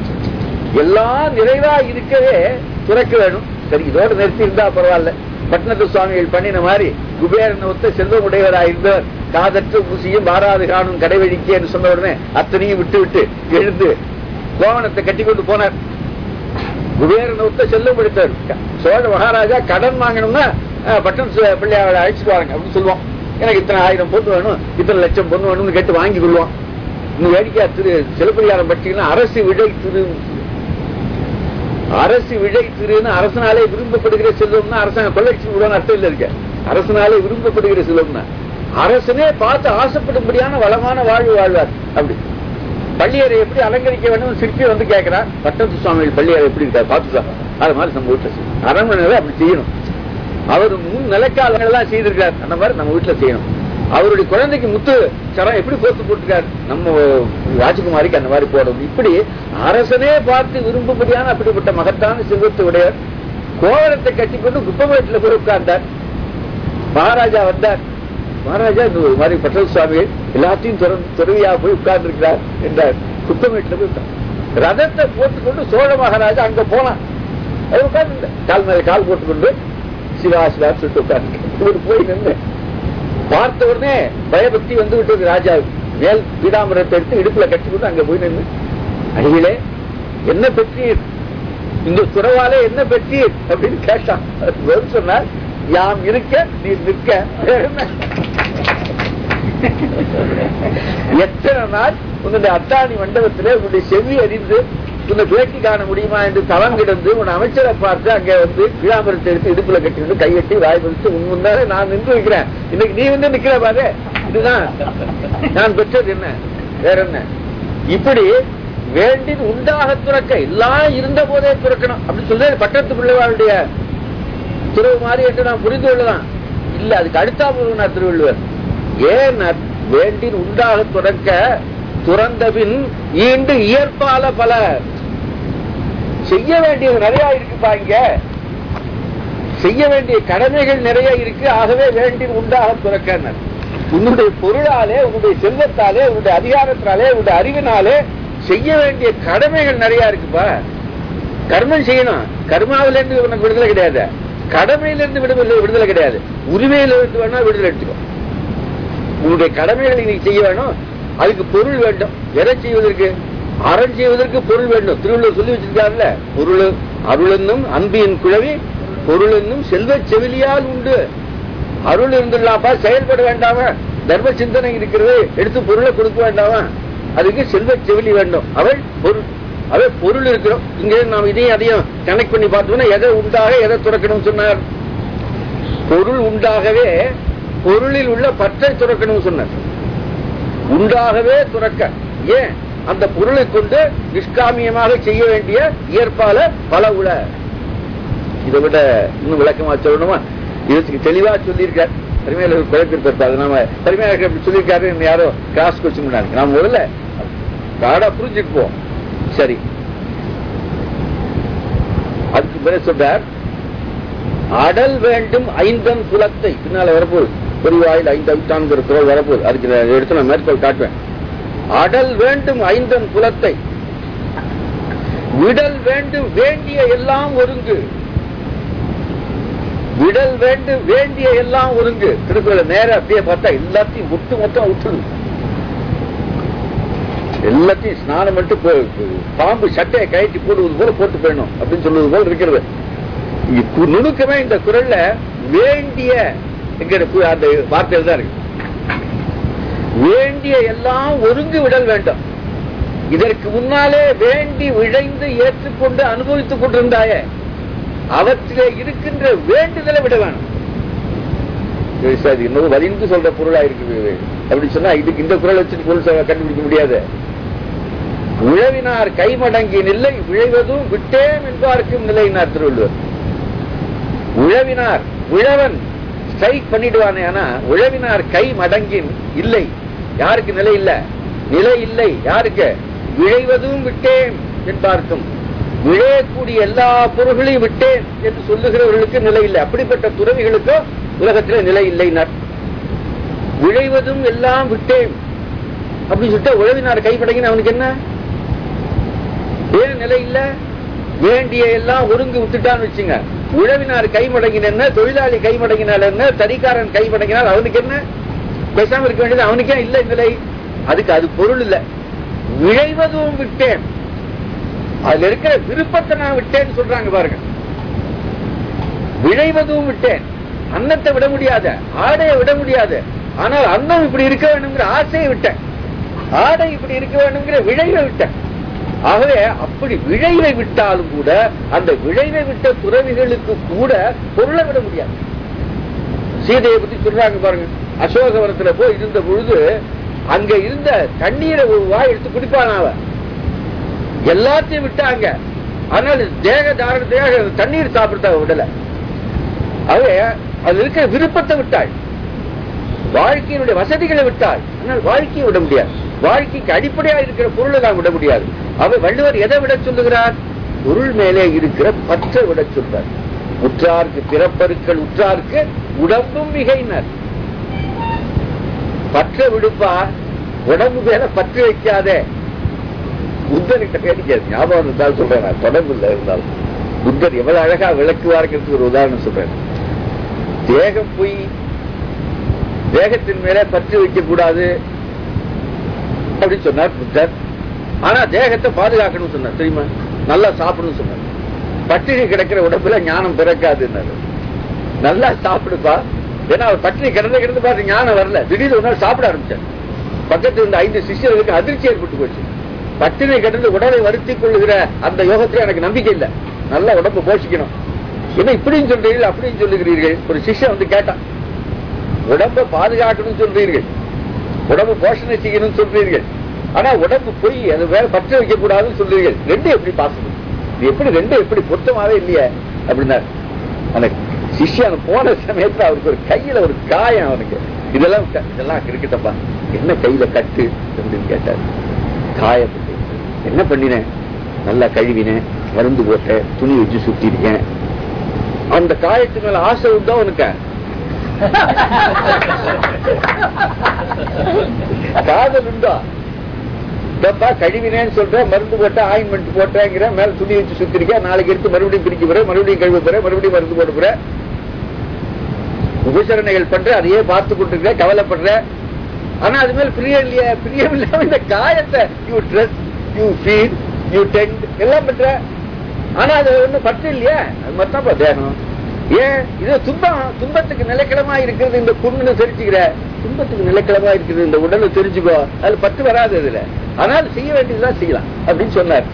எல்லாம் நிறைவா இருக்கவே துறக்க வேணும் சரி இதோட நிறுத்தி இருந்தா பரவாயில்ல பட்னத்து சுவாமிகள் பண்ணின மாதிரி குபேரன் ஒத்த செல்வம் உடையவராயிருந்தவர் காதற்ற ஊசியும் மாறாது காணும் கடைவழிக்கேன்னு சொன்ன உடனே அத்தனையும் விட்டு விட்டு எழுந்து கோவணத்தை கட்டி கொண்டு போனார் குபேரன் ஒத்த செல்வம் எடுத்தார் சோழ மகாராஜா கடன் வாங்கணும்னா அஹ், பட்டன் சு- பிள்ளையாரை அழைச்சிட்டு வாங்க அப்படின்னு சொல்லுவோம் எனக்கு இத்தனை ஆயிரம் பொண்ணு வேணும் இத்தனை லட்சம் பொண்ணு வேணும்னு கேட்டு வாங்கி கொள்வோம் இன்னும் வேடிக்கையா திரு சிலப்பதிகாரம் பட்டீங்கன்னா அரசு விடை திரு அரசு விடை திருன்னு அரசனாலே விரும்பப்படுகிற செல்வம்னா அரசாங்கம் கொள்ளைச்சு விடணும் அர்த்தம் இல்ல இருக்க அரசனாலே விரும்பப்படுகிற செல்வம்னா அரசனே பார்த்து ஆசைப்படும்படியான வளமான வாழ்வு வாழ்வார் அப்படி பள்ளியறை எப்படி அலங்கரிக்க வேண்டும் சிற்பி வந்து கேட்கிறார் பட்டத்து சுவாமிகள் பள்ளியறை எப்படி இருக்காரு பார்த்துதான் அது மாதிரி நம்ம வீட்டுல செய்யணும் அரண்மனையில அப்படி செய்யணும் அவர் முன் நிலைக்காலங்கள் எல்லாம் செய்திருக்கார் அந்த மாதிரி நம்ம வீட்டுல செய்யணும் அவருடைய குழந்தைக்கு முத்து சரம் எப்படி போட்டு போட்டிருக்காரு நம்ம ராஜகுமாரிக்கு அந்த மாதிரி போடணும் இப்படி அரசனே பார்த்து விரும்பும்படியான அப்படிப்பட்ட மகத்தான செல்வத்தை உடையவர் கோவலத்தை கட்டிக்கொண்டு குப்பமேட்டில் போய் உட்கார்ந்தார் மகாராஜா வந்தார் மகாராஜா இந்த ஒரு மாதிரி பட்டல் சுவாமிகள் எல்லாத்தையும் துறவியா போய் உட்கார்ந்து இருக்கிறார் என்றார் குப்பமேட்டில் போய் உட்கார்ந்து ரதத்தை போட்டுக்கொண்டு சோழ மகாராஜா அங்க போனான் அது உட்கார்ந்து கால் மேல கால் போட்டுக்கொண்டு சிவா சிவா சொல்லிட்டு உட்கார்ந்து இவர் போய் நின்று பார்த்த உடனே பயபக்தி வந்து விட்டது ராஜா மேல் பீடாமரத்தை எடுத்து இடுப்புல கட்டிக்கொண்டு அங்க போய் நின்று அடிகளே என்ன பெற்றீர் இந்த துறவாலே என்ன பெற்றீர் அப்படின்னு கேட்டான் பதில் சொன்னார் யாம் இருக்க நீ நிற்க வேற என்ன? எத்தனை நாள் உன்னுடைய அத்தாணி மண்டபத்திலே உன்னுடைய செவி அறிந்து உன்னை பேட்டி காண முடியுமா என்று தவம் கிடந்து உன் அமைச்சரை பார்த்து அங்கே வந்து பீடாமரத்தை எடுத்து இடுப்புல கட்டிட்டு கையெட்டி வாய் பதிச்சு உன் முன்னாலே நான் நின்று வைக்கிறேன் இன்னைக்கு நீ வந்து நிக்கிற பாரு இதுதான் நான் பெற்றது என்ன வேற என்ன இப்படி வேண்டின் உண்டாக துறக்க எல்லாம் இருந்த போதே துறக்கணும் அப்படின்னு சொல்லி பட்டத்து பிள்ளைவாளுடைய துறவு மாதிரி என்று நான் புரிந்து கொள்ளலாம் இல்ல அதுக்கு அடுத்தா நான் திருவள்ளுவர் ஏன் வேண்டின் உண்டாக துறக்க துறந்தபின் ஈண்டு இயற்பால பல செய்ய வேண்டியது நிறைய இருக்குப்பா இங்க செய்ய வேண்டிய கடமைகள் நிறைய இருக்கு ஆகவே வேண்டின் உண்டாக துறக்க உன்னுடைய பொருளாலே உன்னுடைய செல்வத்தாலே உன்னுடைய அதிகாரத்தினாலே உன்னுடைய அறிவினாலே செய்ய வேண்டிய கடமைகள் நிறைய இருக்குப்பா கர்மம் செய்யணும் கர்மாவில இருந்து உனக்கு விடுதலை கிடையாது கடமையில இருந்து விடுதலை விடுதலை கிடையாது உரிமையில இருந்து வேணா விடுதலை எடுத்துக்கோ உன்னுடைய கடமைகளை நீ செய்ய வேணும் அதுக்கு பொருள் வேண்டும் எதை செய்வதற்கு அறம் செய்வதற்கு பொருள் வேண்டும் திருவள்ளுவர் சொல்லி வச்சிருக்காருல்ல பொருள் அருள் என்னும் அன்பியின் குழவி பொருள் என்னும் செல்வ செவிலியால் உண்டு அருள் இருந்துடலாப்பா செயல்பட வேண்டாமா தர்ம சிந்தனை இருக்கிறது எடுத்து பொருளை கொடுக்க வேண்டாமா அதுக்கு செல்வ செவிலி வேண்டும் அவள் பொருள் அவள் பொருள் இருக்கிறோம் இங்க நாம் இதையும் அதையும் கனெக்ட் பண்ணி பார்த்தோம்னா எதை உண்டாக எதை துறக்கணும் சொன்னார் பொருள் உண்டாகவே பொருளில் உள்ள பற்றை துறக்கணும் சொன்னார் உண்டாகவே துறக்க ஏன் அந்த பொருளை கொண்டு நிஷ்காமியமாக செய்ய வேண்டிய இயற்பால பல உள இதை விட இன்னும் விளக்கமா சொல்லணுமா இதுக்கு தெளிவா சொல்லியிருக்கார் பெருமையில குழப்பிருப்பார் அது நாம பெருமையாக இப்படி சொல்லியிருக்காரு யாரோ கிராஸ் கொஸ்டின் பண்ணாங்க நாம முதல்ல காடா புரிஞ்சுக்குவோம் சரி அதுக்கு பிறகு சொல்றார் அடல் வேண்டும் ஐந்தன் குலத்தை பின்னால வரப்போகுது பொறிவாயில் ஐந்து அவிட்டான்கிற குரல் வரப்போகுது அதுக்கு நான் எடுத்து நான் மேற்கோள் காட்டுவேன் அடல் வேண்டும் ஐந்தன் குலத்தை விடல் வேண்டும் வேண்டிய எல்லாம் ஒருங்கு விடல் வேண்டும் வேண்டிய எல்லாம் ஒருங்கு திருக்குறள் நேர அப்படியே பார்த்தா எல்லாத்தையும் ஒட்டு மொத்தம் விட்டுடு எல்லாத்தையும் ஸ்நானம் பண்ணிட்டு போ- பாம்பு சட்டையை கயட்டி போடுவது போல போட்டு போயிடணும் அப்படின்னு சொல்லுவது போல இருக்கிறது இங்க கு- நுணுக்கமே இந்த குரல்ல வேண்டிய என்கிற கு- அந்த வார்த்தையில் தான் இருக்கு வேண்டிய எல்லாம் ஒருங்கு விடல் வேண்டும் இதற்கு முன்னாலே வேண்டி விழைந்து ஏற்றுக்கொண்டு அனுபவித்துக் கொண்டிருந்தாயே அவற்றிலே இருக்கின்ற வேண்டுதலை விட வேணும் சரி, சரி இன்னும் வலிந்து சொல்ற பொருளா இருக்குது அப்படி சொன்னா இதுக்கு இந்த குரல் வச்சுட்டு பொருள் சொல்ல கண்டுபிடிக்க முடியாது உழவினார் கைமடங்கி நிலை விழைவதும் விட்டேன் என்பார்க்கும் நிலையினார் திருவள்ளுவர் உழவினார் உழவன் ஸ்ட்ரைக் பண்ணிடுவானே ஆனா உழவினார் கை மடங்கின் இல்லை யாருக்கு நிலை இல்ல நிலை இல்லை யாருக்கு விழைவதும் விட்டேன் என்பார்க்கும் விழையக்கூடிய எல்லா பொருள்களையும் விட்டேன் என்று சொல்லுகிறவர்களுக்கு நிலை இல்லை அப்படிப்பட்ட துறவிகளுக்கு உலகத்தில் நிலை இல்லைனார் விழைவதும் எல்லாம் விட்டேன் அப்படின்னு சொல்லிட்டு உழவினார் கைப்படங்கின அவனுக்கு என்ன ஏன் நிலை இல்ல வேண்டிய எல்லாம் ஒருங்கு விட்டுட்டான்னு வச்சுங்க உழவினார் கை மடங்கின என்ன தொழிலாளி கை மடங்கினால் என்ன தறிக்காரன் கை மடங்கினால் அவனுக்கு என்ன பேசாம இருக்க வேண்டியது அவனுக்கே இல்ல நிலை அதுக்கு அது பொருள் இல்ல விழைவதும் விட்டேன் அதுல இருக்கிற விருப்பத்தை நான் விட்டேன்னு சொல்றாங்க பாருங்க விழைவதும் விட்டேன் அன்னத்தை விட முடியாத ஆடையை விட முடியாது ஆனால் அன்னம் இப்படி இருக்க வேணுங்கிற ஆசையை விட்டேன் ஆடை இப்படி இருக்க வேணுங்கிற விழைவை விட்டேன் ஆகவே அப்படி விழைவை விட்டாலும் கூட அந்த விழைவை விட்ட துறவிகளுக்கு கூட பொருளை விட முடியாது சீதையை பத்தி சொல்றாங்க பாருங்க அசோகவனத்துல போய் இருந்த பொழுது அங்க இருந்த தண்ணீரை ஒரு வாய் எடுத்து குடிப்பான் அவ எல்லாத்தையும் விட்டாங்க ஆனால் தேக தாரணத்தையாக தண்ணீர் சாப்பிடுறத விடல அவ அது இருக்கிற விருப்பத்தை விட்டாள் வாழ்க்கையினுடைய வசதிகளை விட்டாள் ஆனால் வாழ்க்கையை விட முடியாது வாழ்க்கைக்கு அடிப்படையா இருக்கிற பொருளை தான் விட முடியாது அவர் வள்ளுவர் எதை விட சொல்லுகிறார் பொருள் மேலே இருக்கிற பற்றை விட சொல்றார் உற்றார்க்கு பிறப்பருக்கள் உற்றார்க்கு உடம்பும் மிகைனர் பற்ற விடுப்பா உடம்பு மேல பற்று வைக்காதே புத்தர்கிட்ட வேடிக்கை ஞாபகம் இருந்தாலும் சொல்றேன் நான் தொடர்பு இல்லை இருந்தாலும் புத்தர் எவ்வளவு அழகா விளக்குவாருங்கிறதுக்கு ஒரு உதாரணம் சொல்றேன் தேகம் போய் தேகத்தின் மேல பற்று வைக்க கூடாது அப்படின்னு சொன்னார் புத்தர் ஆனா தேகத்தை பாதுகாக்கணும்னு சொன்னார் தெரியுமா நல்லா சாப்பிடணும்னு சொன்னார் பட்டினி கிடக்கிற உடம்புல ஞானம் பிறக்காதுன்னாரு நல்லா சாப்பிடுப்பா ஏன்னா அவர் பட்டினி கிடந்து கிடந்து பார்த்து ஞானம் வரல திடீர்னு ஒரு நாள் சாப்பிட ஆரம்பிச்சார் பக்கத்துல இருந்த ஐந்து சிஷியர்களுக்கு அதிர்ச்சி ஏற்பட்டு போச்சு பட்டினி கிடந்து உடலை வருத்திக் கொள்ளுகிற அந்த யோகத்துல எனக்கு நம்பிக்கை இல்லை நல்லா உடம்பு போஷிக்கணும் என்ன இப்படின்னு சொல்றீர்கள் அப்படின்னு சொல்லுகிறீர்கள் ஒரு சிஷ்யன் வந்து கேட்டான் உடம்ப பாதுகாக்கணும்னு சொல்றீர்கள் உடம்பு போஷணை செய்யணும்னு சொல்றீர்கள் ஆனா உடம்பு போய் அது வேற பற்ற வைக்க கூடாதுன்னு சொல்றீர்கள் ரெண்டு எப்படி பாசிபிள் இது எப்படி ரெண்டு எப்படி பொருத்தமாவே இல்லையே அப்படின்னா அந்த சிஷ்யன் போன சமயத்துல அவருக்கு ஒரு கையில ஒரு காயம் அவனுக்கு இதெல்லாம் க- இதெல்லாம் இருக்கட்டப்பா என்ன கையில கட்டு அப்படின்னு கேட்டார் காயப்பட்டு என்ன பண்ணினேன் நல்லா கழுவினேன் மருந்து போட்டேன் துணி வச்சு சுத்திருக்கேன் அந்த காயத்து மேல ஆசை உண்டா உனக்கு காதல் உண்டா இதப்பா கழுவினேன்னு சொல்றேன் மருந்து போட்ட ஆயின்மெண்ட் போட்டேங்கிற மேல துணி வச்சு சுத்திருக்கேன் நாளைக்கு எடுத்து மறுபடியும் பிரிக்க போறேன் மறுபடியும் கழுவ போறேன் மறுபடியும் மருந்து போட போறேன் உபசரணைகள் பண்ற அதையே பார்த்து கொண்டிருக்க கவலைப்படுற ஆனா அது மேல பிரியம் இல்லையா பிரியம் இல்லாம இந்த காயத்தை you dress you feed you tend எல்லாம் பண்ற ஆனா அது ஒண்ணும் பற்று இல்லையா அது மட்டும் தேகம் ஏன் இது துன்பம் துன்பத்துக்கு நிலைக்கிழமா இருக்கிறது இந்த புண்ணுன்னு தெரிஞ்சுக்கிற துன்பத்துக்கு நிலைக்கிழமா இருக்கிறது இந்த உடலை தெரிஞ்சுக்கோ அது பற்று வராது அதுல ஆனால் செய்ய வேண்டியதுதான் செய்யலாம் அப்படின்னு சொன்னார்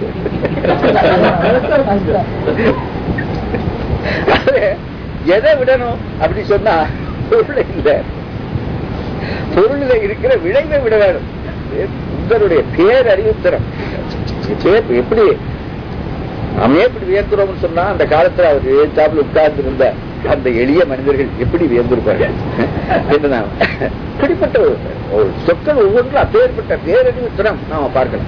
அது எதை விடணும் அப்படி சொன்னா பொருள் இல்ல பொருளில் இருக்கிற விளைவை விட வேணும் புத்தருடைய பேரறிவுத்தரம் பேர் எப்படி நாமே எப்படி வியந்துறோம்னு சொன்னா அந்த காலத்துல அவர் எழுத்தாப்புல உட்கார்ந்து இருந்த அந்த எளிய மனிதர்கள் எப்படி வியந்திருப்பார்கள் என்ன இப்படிப்பட்ட ஒரு- ஒரு சொற்கள் ஒவ்வொன்றும் அப்பேற்பட்ட பேரறிவு திறம் நாம பார்க்கலாம்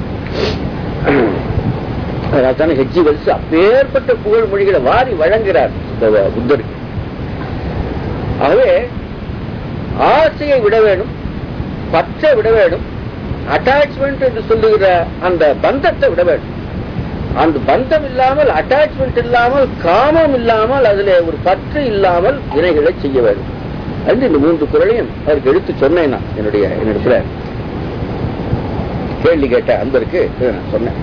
அதனால்தானே ஹெச்சி வலிசு அப்பேற்பட்ட புகழ் மொழிகளை வாரி வழங்குகிறார் இந்த புத்தருக்கு ஆகவே ஆசையை விட வேணும் பற்றை விட வேணும் அட்டாச்மெண்ட் என்று சொல்லுகிற அந்த பந்தத்தை விட வேண்டும் அந்த பந்தம் இல்லாமல் அட்டாச்மெண்ட் இல்லாமல் காமம் இல்லாமல் அதுல ஒரு பற்று இல்லாமல் வினைகளை செய்ய வேண்டும் அது இந்த மூன்று குரலையும் அவருக்கு எடுத்து சொன்னேன் நான் என்னுடைய என்னிடத்துல கேள்வி கேட்ட அன்பருக்கு இதை நான் சொன்னேன்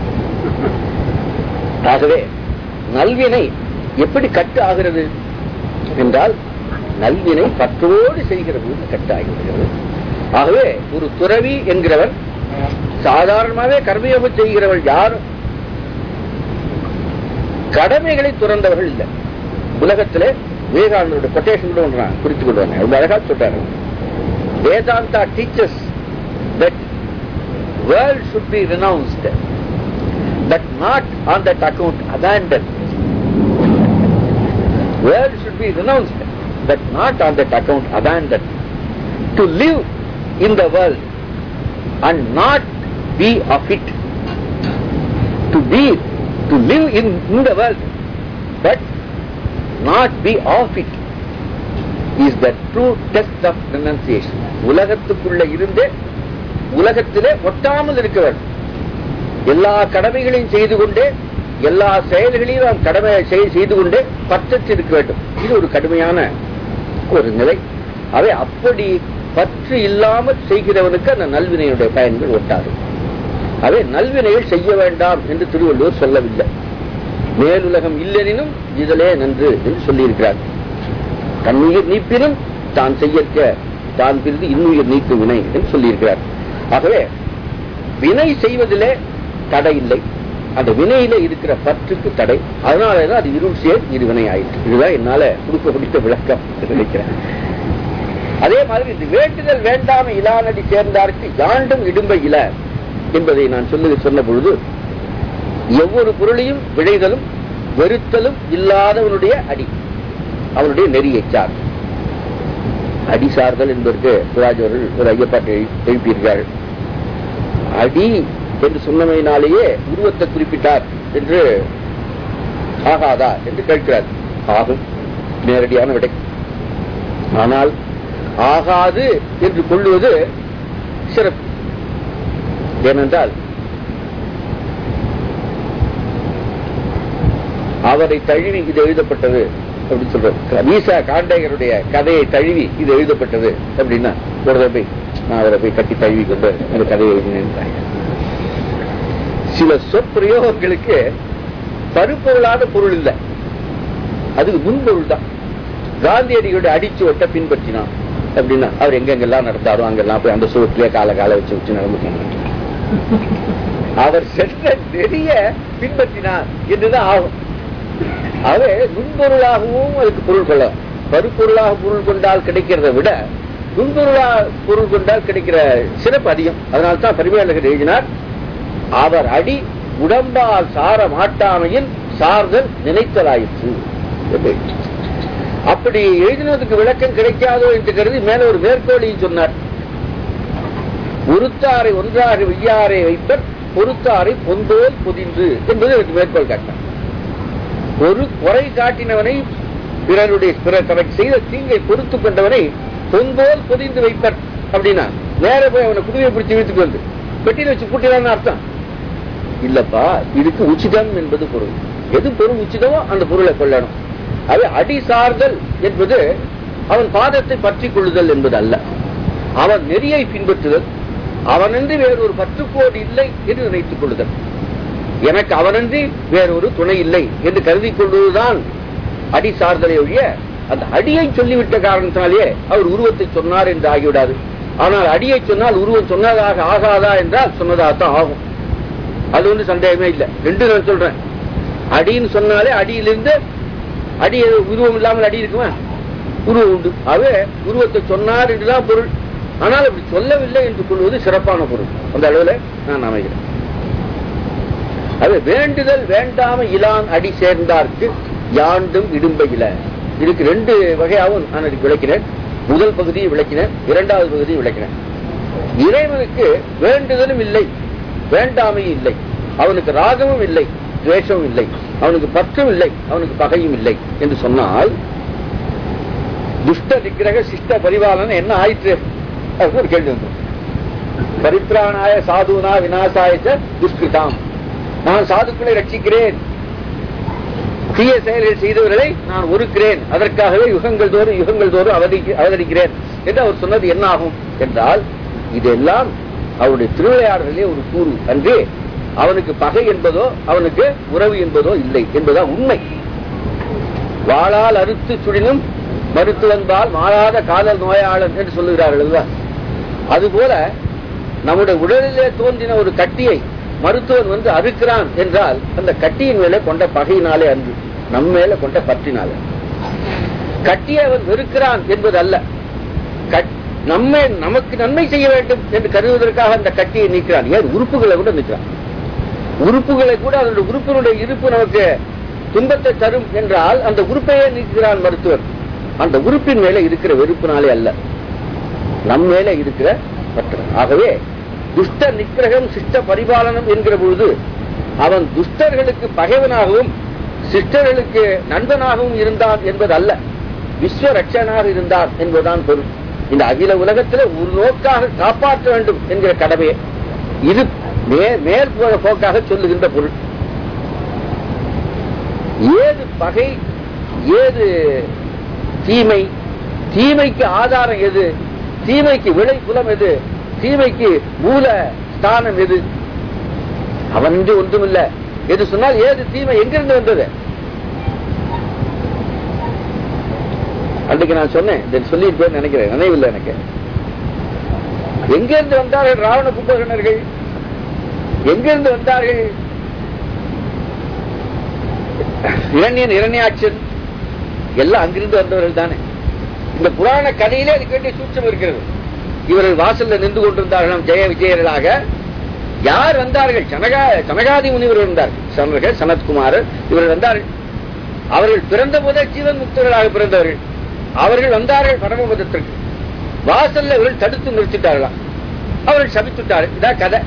ஆகவே நல்வினை எப்படி கட்டு ஆகிறது என்றால் நல்வினை பற்றோடு செய்கிற போது கட்டு ஆகிவிடுகிறது ஆகவே ஒரு துறவி என்கிறவன் சாதாரணமாகவே கர்மயோகம் செய்கிறவள் யாரும் கடமைகளை துறந்தவர்கள் இல்லை உலகத்திலே விவேகானந்தருடைய கொட்டேஷன் கூட ஒன்று நான் குறித்துக் கொண்டு வந்தேன் ரொம்ப அழகா சொல்றாரு Vedanta teachers that world should be renounced but not on that account abandoned world should be renounced but not on that account abandoned to live in the world and not be of it to be to live in, in the world but not be of it is the true test of renunciation உலகத்துக்குள்ள இருந்தே உலகத்திலே ஒட்டாமல் இருக்கவர் எல்லா கடமைகளையும் செய்து கொண்டே எல்லா செயல்களையும் நாம் கடமை செய்- செய்து கொண்டே பற்றற்று இருக்க வேண்டும் இது ஒரு கடுமையான ஒரு நிலை அவை அப்படி பற்று இல்லாமல் செய்கிறவனுக்கு அந்த நல்வினையுடைய பயன்கள் ஒட்டாது அவை நல்வினைகள் செய்ய வேண்டாம் என்று திருவள்ளுவர் சொல்லவில்லை மேலுலகம் இல்லெனினும் இதிலே நன்று என்று சொல்லியிருக்கிறார் தன்னுயிர் நீப்பினும் தான் செய்யற்க தான் பிரிந்து இன்னுயிர் நீக்கும் வினை என்று சொல்லியிருக்கிறார் ஆகவே வினை செய்வதிலே தடை இல்லை அந்த வினையில இருக்கிற பற்றுக்கு தடை அதனாலதான் அது இருள் சேர் இருவினை ஆயிற்று இதுதான் என்னால கொடுக்க பிடித்த விளக்கம் என்று நினைக்கிறேன் அதே மாதிரி இது வேண்டுதல் வேண்டாம இலானடி சேர்ந்தாருக்கு யாண்டும் இடும்ப இல என்பதை நான் சொல்லு சொன்ன பொழுது ஒவ்வொரு பொருளையும் விளைதலும் வெறுத்தலும் இல்லாதவனுடைய அடி அவனுடைய நெறியை சார் அடி சார்தல் என்பதற்கு சிவாஜி அவர்கள் ஒரு ஐயப்பாட்டை எழுப்பியிருக்கார் அடி என்று சொன்னமையினாலேயே உருவத்தை குறிப்பிட்டார் என்று ஆகாதா என்று கேட்கிறார் ஆகும் நேரடியான விடை ஆனால் ஆகாது என்று கொள்வது சிறப்பு ஏனென்றால் அவரை தழுவி இது எழுதப்பட்டது அப்படின்னு சொல்ற வீசா காண்டேகருடைய கதையை தழுவி இது எழுதப்பட்டது அப்படின்னா ஒரு தடவை போய் நான் அவரை போய் கட்டி தழுவி கொண்டு அந்த கதையை எழுதினேன் சில சொற்பிரயோகங்களுக்கு பருப்பொருளாத பொருள் இல்லை அதுக்கு முன்பொருள் தான் காந்தியடிகளுடைய அடிச்சுவட்ட பின்பற்றினான் அப்படின்னா அவர் எங்கெங்கெல்லாம் நடத்தாரோ அங்கெல்லாம் போய் அந்த சுவத்திலே கால கால வச்சு வச்சு நடந்துட்டாங்க அவர் சென்ற நெறிய பின்பற்றினார் என்றுதான் ஆகும் அவை நுண்பொருளாகவும் அதுக்கு பொருள் கொள்ள பருப்பொருளாக பொருள் கொண்டால் கிடைக்கிறத விட நுண்பொருளாக பொருள் கொண்டால் கிடைக்கிற சிறப்பு அதிகம் அதனால தான் பரிமையாளர்கள் எழுதினார் அவர் அடி உடம்பால் சார மாட்டாமையில் சார்தல் நினைத்தலாயிற்று அப்படி எழுதினதுக்கு விளக்கம் கிடைக்காதோ என்று கருதி மேல ஒரு மேற்கோளையும் சொன்னார் உருத்தாரை ஒன்றாக வெய்யாரை வைப்பர் பொறுத்தாரை பொந்தோல் பொதிந்து என்பது எனக்கு மேற்கோள் காட்டினார் ஒரு குறை காட்டினவனை பிறருடைய பிற தனக்கு செய்த தீங்கை பொறுத்து கொண்டவனை பொந்தோல் பொதிந்து வைப்பர் அப்படின்னா நேர போய் அவனை குடுவையை பிடிச்சி இழுத்துக்கு வந்து பெட்டியில வச்சு பூட்டிடான்னு அர்த்தம் இல்லப்பா இதுக்கு உச்சிதம் என்பது பொருள் எது பொருள் உச்சிதமோ அந்த பொருளை கொள்ளணும் அது அடி சார்தல் என்பது அவன் பாதத்தை பற்றி கொள்ளுதல் என்பது அல்ல அவன் நெறியை பின்பற்றுதல் அவனன்றி வேறொரு பற்றுக்கோடு இல்லை என்று நினைத்துக் கொள்ளுதல் எனக்கு அவனன்றி வேறொரு துணை இல்லை என்று கருதி கொள்வதுதான் அடி சார்தலை ஒழிய அந்த அடியை சொல்லிவிட்ட காரணத்தினாலேயே அவர் உருவத்தை சொன்னார் என்று ஆகிவிடாது ஆனால் அடியை சொன்னால் உருவம் சொன்னதாக ஆகாதா என்றால் சொன்னதாகத்தான் ஆகும் அது வந்து சந்தேகமே இல்லை ரெண்டு நான் சொல்றேன் அடின்னு சொன்னாலே அடியிலிருந்து அடி உருவம் இல்லாமல் அடி இருக்குமா உருவம் உண்டு ஆகவே உருவத்தை சொன்னார் என்றுதான் பொருள் ஆனால் அப்படி சொல்லவில்லை என்று கொள்வது சிறப்பான பொருள் அந்த அளவில் நான் அமைகிறேன் அது வேண்டுதல் வேண்டாம இலான் அடி சேர்ந்தார்க்கு யாண்டும் இடும்ப இல இதுக்கு ரெண்டு வகையாகவும் நான் அதுக்கு விளக்கினேன் முதல் பகுதியை விளக்கினேன் இரண்டாவது பகுதியை விளக்கினேன் இறைவனுக்கு வேண்டுதலும் இல்லை வேண்டாமையும் இல்லை அவனுக்கு ராகமும் இல்லை துவேஷமும் இல்லை அவனுக்கு பற்றும் இல்லை அவனுக்கு பகையும் இல்லை என்று சொன்னால் துஷ்ட நிகிரக சிஷ்ட பரிபாலனம் என்ன ஆயிற்று அப்படின்னு ஒரு கேள்வி வந்து பரித்ராணாய சாதுனா விநாசாய துஷ்கிருதாம் நான் சாதுக்களை ரட்சிக்கிறேன் தீய செயல்கள் செய்தவர்களை நான் ஒருக்கிறேன் அதற்காகவே யுகங்கள் தோறும் யுகங்கள் தோறும் அவதரிக்கிறேன் என்று அவர் சொன்னது என்ன ஆகும் என்றால் இதெல்லாம் அவருடைய திருவிளையாடலே ஒரு கூறு அன்று அவனுக்கு பகை என்பதோ அவனுக்கு உறவு என்பதோ இல்லை என்பதுதான் உண்மை வாழால் அறுத்து சுடினும் மருத்துவன்பால் மாறாத காதல் நோயாளன் என்று சொல்லுகிறார்கள் அதுபோல நம்முடைய உடலிலே தோன்றின ஒரு கட்டியை மருத்துவன் வந்து அறுக்கிறான் என்றால் அந்த கட்டியின் மேலே கொண்ட பகையினாலே அன்று நம் மேல கொண்ட பற்றினாலே கட்டியை அவன் வெறுக்கிறான் என்பது அல்ல நம்மை நமக்கு நன்மை செய்ய வேண்டும் என்று கருதுவதற்காக அந்த கட்டியை நீக்கிறான் ஏன் உறுப்புகளை கூட நீக்கிறான் உறுப்புகளை கூட அதனுடைய உறுப்பினுடைய இருப்பு நமக்கு துன்பத்தை தரும் என்றால் அந்த உறுப்பையே நீக்குகிறான் மருத்துவர் அந்த உறுப்பின் மேல இருக்கிற வெறுப்பினாலே அல்ல நம் மேல இருக்கிற பற்று ஆகவே துஷ்ட நிக்கிரகம் சிஷ்ட பரிபாலனம் என்கிற பொழுது அவன் துஷ்டர்களுக்கு பகைவனாகவும் சிஷ்டர்களுக்கு நண்பனாகவும் இருந்தான் என்பது அல்ல விஸ்வ ரட்சனாக இருந்தான் என்பதுதான் பொருள் இந்த அகில உலகத்தில் ஒரு நோக்காக காப்பாற்ற வேண்டும் என்கிற கடமையை இது மேல் போக்காக சொல்லுகின்ற பொருள் ஏது பகை ஏது தீமை தீமைக்கு ஆதாரம் எது தீமைக்கு விளை புலம் எது தீமைக்கு மூல ஸ்தானம் எது அவன் ஒன்றுமில்ல எது சொன்னால் ஏது தீமை எங்கிருந்து வந்தது அன்றைக்கு நான் சொன்னேன் இதை சொல்லியிருப்பேன் நினைக்கிறேன் நினைவில்லை எனக்கு எங்கிருந்து வந்தார்கள் ராவண கும்பகர்ணர்கள் எங்கிருந்து வந்தார்கள் இரண்யன் இரண்யாட்சன் எல்லாம் அங்கிருந்து வந்தவர்கள் தானே இந்த புராண கதையிலே அதுக்கு வேண்டிய சூட்சம் இருக்கிறது இவர்கள் வாசல்ல நின்று கொண்டிருந்தார்களாம் ஜெய விஜயர்களாக யார் வந்தார்கள் சனகா சனகாதி முனிவர் வந்தார்கள் சனர்கள் சனத்குமார் இவர்கள் வந்தார்கள் அவர்கள் பிறந்த போதே ஜீவன் முக்தர்களாக பிறந்தவர்கள் அவர்கள் வந்தார்கள் பரமபதத்திற்கு வாசல்ல இவர்கள் தடுத்து நிறுத்திட்டார்களாம் அவர்கள் சபித்துட்டார்கள் இதான் கதை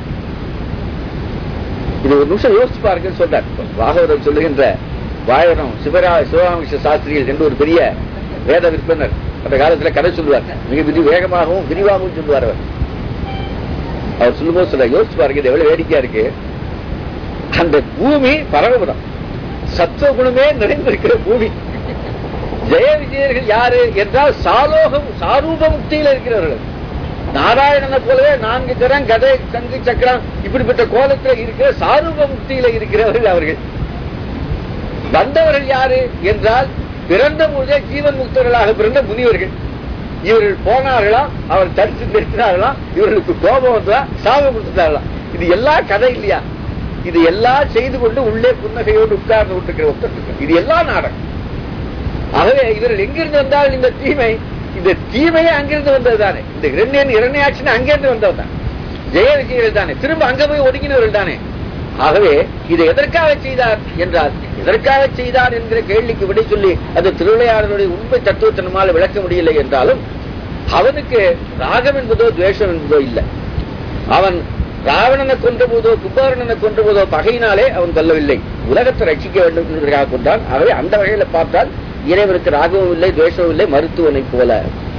இது ஒரு நிமிஷம் யோசிச்சு பாருங்க சொல்றார் ராகவரர் சொல்லுகின்ற வாயவரம் சிவரா சிவராமகிருஷ்ண சாஸ்திரிகள் என்று ஒரு பெரிய வேத விற்பனர் அந்த காலத்துல கதை சொல்லுவார் மிக விதி வேகமாகவும் விரிவாகவும் சொல்லுவார் அவர் அவர் சொல்லும்போது சொல்ல யோசிச்சு பாருங்க இது எவ்வளவு வேடிக்கையா இருக்கு அந்த பூமி பரமபதம் சத்துவ குணமே நிறைந்திருக்கிற பூமி ஜெய விஜயர்கள் யாரு என்றால் சாலோகம் சாரூப முக்தியில் இருக்கிறவர்கள் நாராயணனை போலவே நான்கு தரம் கதை சங்கு சக்கரம் இப்படிப்பட்ட கோலத்தில் இருக்கிற சாரூப முக்தியில இருக்கிறவர்கள் அவர்கள் வந்தவர்கள் யாரு என்றால் பிறந்த போதே ஜீவன் முக்தர்களாக பிறந்த முனிவர்கள் இவர்கள் போனார்களாம் அவர் தரிசி நிறுத்தினார்களாம் இவர்களுக்கு கோபம் வந்தா சாபம் கொடுத்துட்டார்களாம் இது எல்லா கதை இல்லையா இது எல்லாம் செய்து கொண்டு உள்ளே புன்னகையோடு உட்கார்ந்து விட்டுருக்கிற ஒருத்தர் இது எல்லா நாடகம் ஆகவே இவர்கள் எங்கிருந்து வந்தால் இந்த தீமை இந்த தீமையே அங்கிருந்து வந்தது தானே இந்த இரண்யன் இரண்யாட்சின்னு அங்கிருந்து வந்தவர் தான் ஜெய விஜயர்கள் தானே திரும்ப அங்க போய் ஒடுங்கினவர்கள் தானே ஆகவே இதை எதற்காக செய்தார் என்றால் எதற்காக செய்தார் என்கிற கேள்விக்கு விடை சொல்லி அது திருவிளையாடலுடைய உண்மை தத்துவத்தை நம்மால் விளக்க முடியலை என்றாலும் அவனுக்கு ராகம் என்பதோ துவேஷம் என்பதோ இல்லை அவன் ராவணனை கொன்ற போதோ கும்பகர்ணனை கொன்ற போதோ பகையினாலே அவன் கொல்லவில்லை உலகத்தை ரட்சிக்க வேண்டும் என்பதற்காக கொண்டான் ஆகவே அந்த வகையில பார்த்தால் இறைவனுக்கு ராகமும் இல்லை துவேஷமும் இல்லை மருத்துவனை போல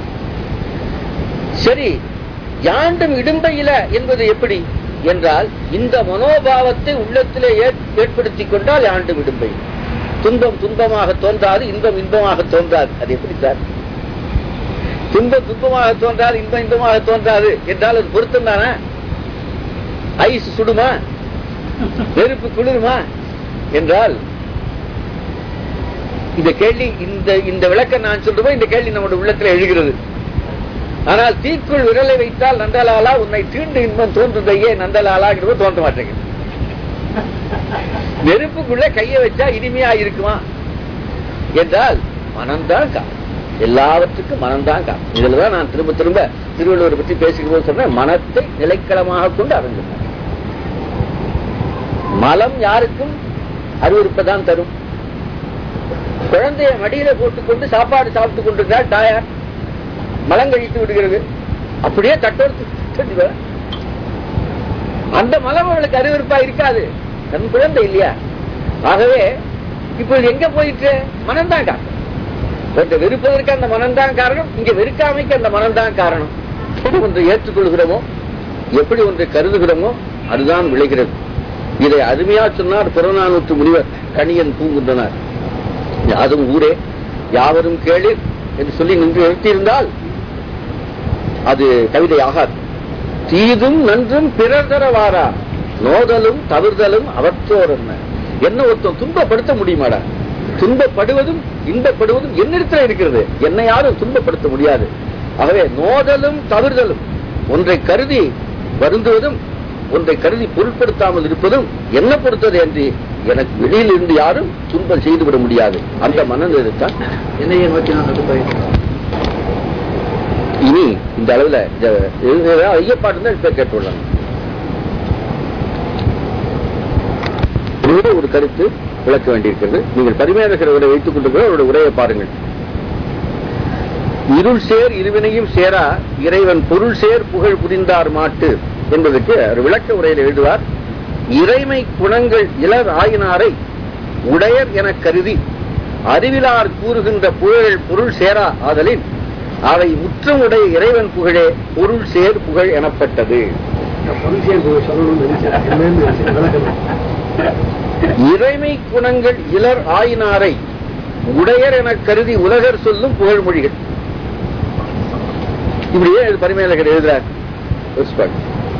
சரி யாண்டும் இடும்பையில என்பது எப்படி என்றால் இந்த மனோபாவத்தை உள்ளத்திலே ஏற்படுத்திக் கொண்டால் யாண்டும் இடும்பை துன்பம் துன்பமாக தோன்றாது இன்பம் இன்பமாக தோன்றாது அது எப்படி சார் துன்பம் துன்பமாக தோன்றாது இன்பம் இன்பமாக தோன்றாது என்றால் அது பொருத்தம் தானே ஐஸ் சுடுமா நெருப்பு குளிருமா என்றால் இந்த கேள்வி இந்த இந்த விளக்கம் நான் சொல்றப்போ இந்த கேள்வி நம்முடைய உள்ளத்தில் எழுகிறது ஆனால் தீக்குள் விரலை வைத்தால் நந்தலாலா உன்னை தீண்டு இன்பம் தோன்றுதையே நந்தலாலாங்கிறது தோன்ற மாட்டேங்குது நெருப்புக்குள்ள கைய வச்சா இனிமையா இருக்குமா என்றால் மனம்தான் காரணம் எல்லாவற்றுக்கும் மனம்தான் காரணம் இதுலதான் நான் திரும்ப திரும்ப திருவள்ளுவர் பற்றி பேசுகிற போது சொன்னேன் மனத்தை நிலைக்களமாக கொண்டு அறிஞ்சிருந்தார் மலம் யாருக்கும் அறிவுறுப்பதான் தரும் குழந்தைய மடியில போட்டுக்கொண்டு சாப்பாடு சாப்பிட்டுக் கொண்டிருந்தால் தாயார் மலம் கழித்து விடுகிறது அப்படியே தட்டோடு அந்த மலம் அவளுக்கு அறிவிருப்பா இருக்காது தன் குழந்தை இல்லையா ஆகவே இப்பொழுது எங்க போயிட்டு மனம்தான் காரணம் ஒன்றை வெறுப்பதற்கு அந்த மனம்தான் காரணம் இங்க வெறுக்காமைக்கு அந்த மனம்தான் காரணம் ஒன்றை ஏற்றுக்கொள்கிறோமோ எப்படி ஒன்றை கருதுகிறோமோ அதுதான் விளைகிறது இதை அருமையா சொன்னார் புறநானூற்று முனிவர் கணியன் பூங்குன்றனார் யாதும் ஊரே யாவரும் கேளு என்று சொல்லி நின்று நிறுத்தியிருந்தால் அது கவிதை ஆகாது தீதும் நன்றும் பிறர் தரவாரா நோதலும் தவிர்தலும் அவற்றோர் என்ன என்ன ஒருத்தன் துன்பப்படுத்த முடியுமாடா துன்பப்படுவதும் இன்பப்படுவதும் என்னிடத்தில் இருக்கிறது என்னை யாரும் துன்பப்படுத்த முடியாது ஆகவே நோதலும் தவிர்தலும் ஒன்றை கருதி வருந்துவதும் ஒன்றை கருதி பொருட்படுத்தாமல் இருப்பதும் என்ன பொறுத்தது என்று எனக்கு வெளியில் இருந்து யாரும் துன்பம் செய்துவிட முடியாது அந்த மனநிலை தான் என்னையே நோக்கி நான் நடந்து போயிருக்கேன் இனி இந்த அளவுல இந்த ஐயப்பாட்டு தான் இப்ப கேட்டுள்ளாங்க ஒரே ஒரு கருத்து விளக்க வேண்டியிருக்கிறது நீங்கள் பரிமேலகர் உரை வைத்துக் கொண்டிருக்கிற அவருடைய உரையை பாருங்கள் இருள் சேர் இருவினையும் சேரா இறைவன் பொருள் சேர் புகழ் புரிந்தார் மாட்டு என்பதற்கு ஒரு விளக்க உரையில் எழுதுவார் இறைமை குணங்கள் இளர் ஆயினாரை உடையர் எனக் கருதி அறிவிலார் கூறுகின்ற புகழ் பொருள் சேரா ஆதலின் அவை முற்றமுடைய இறைவன் புகழே பொருள் சேர் புகழ் எனப்பட்டது பரிசையன் சொல்லணும்னு நினைச்சேன் என்னன்னு நினைச்சேன் விளக்கணும் இறைமை குணங்கள் இளர் ஆயினாரை உடையர் எனக் கருதி உலகர் சொல்லும் புகழ்மொழிகள் இப்படியே பரிமேலகர் எழுதுறார் யோசிச்சு பாருங்க.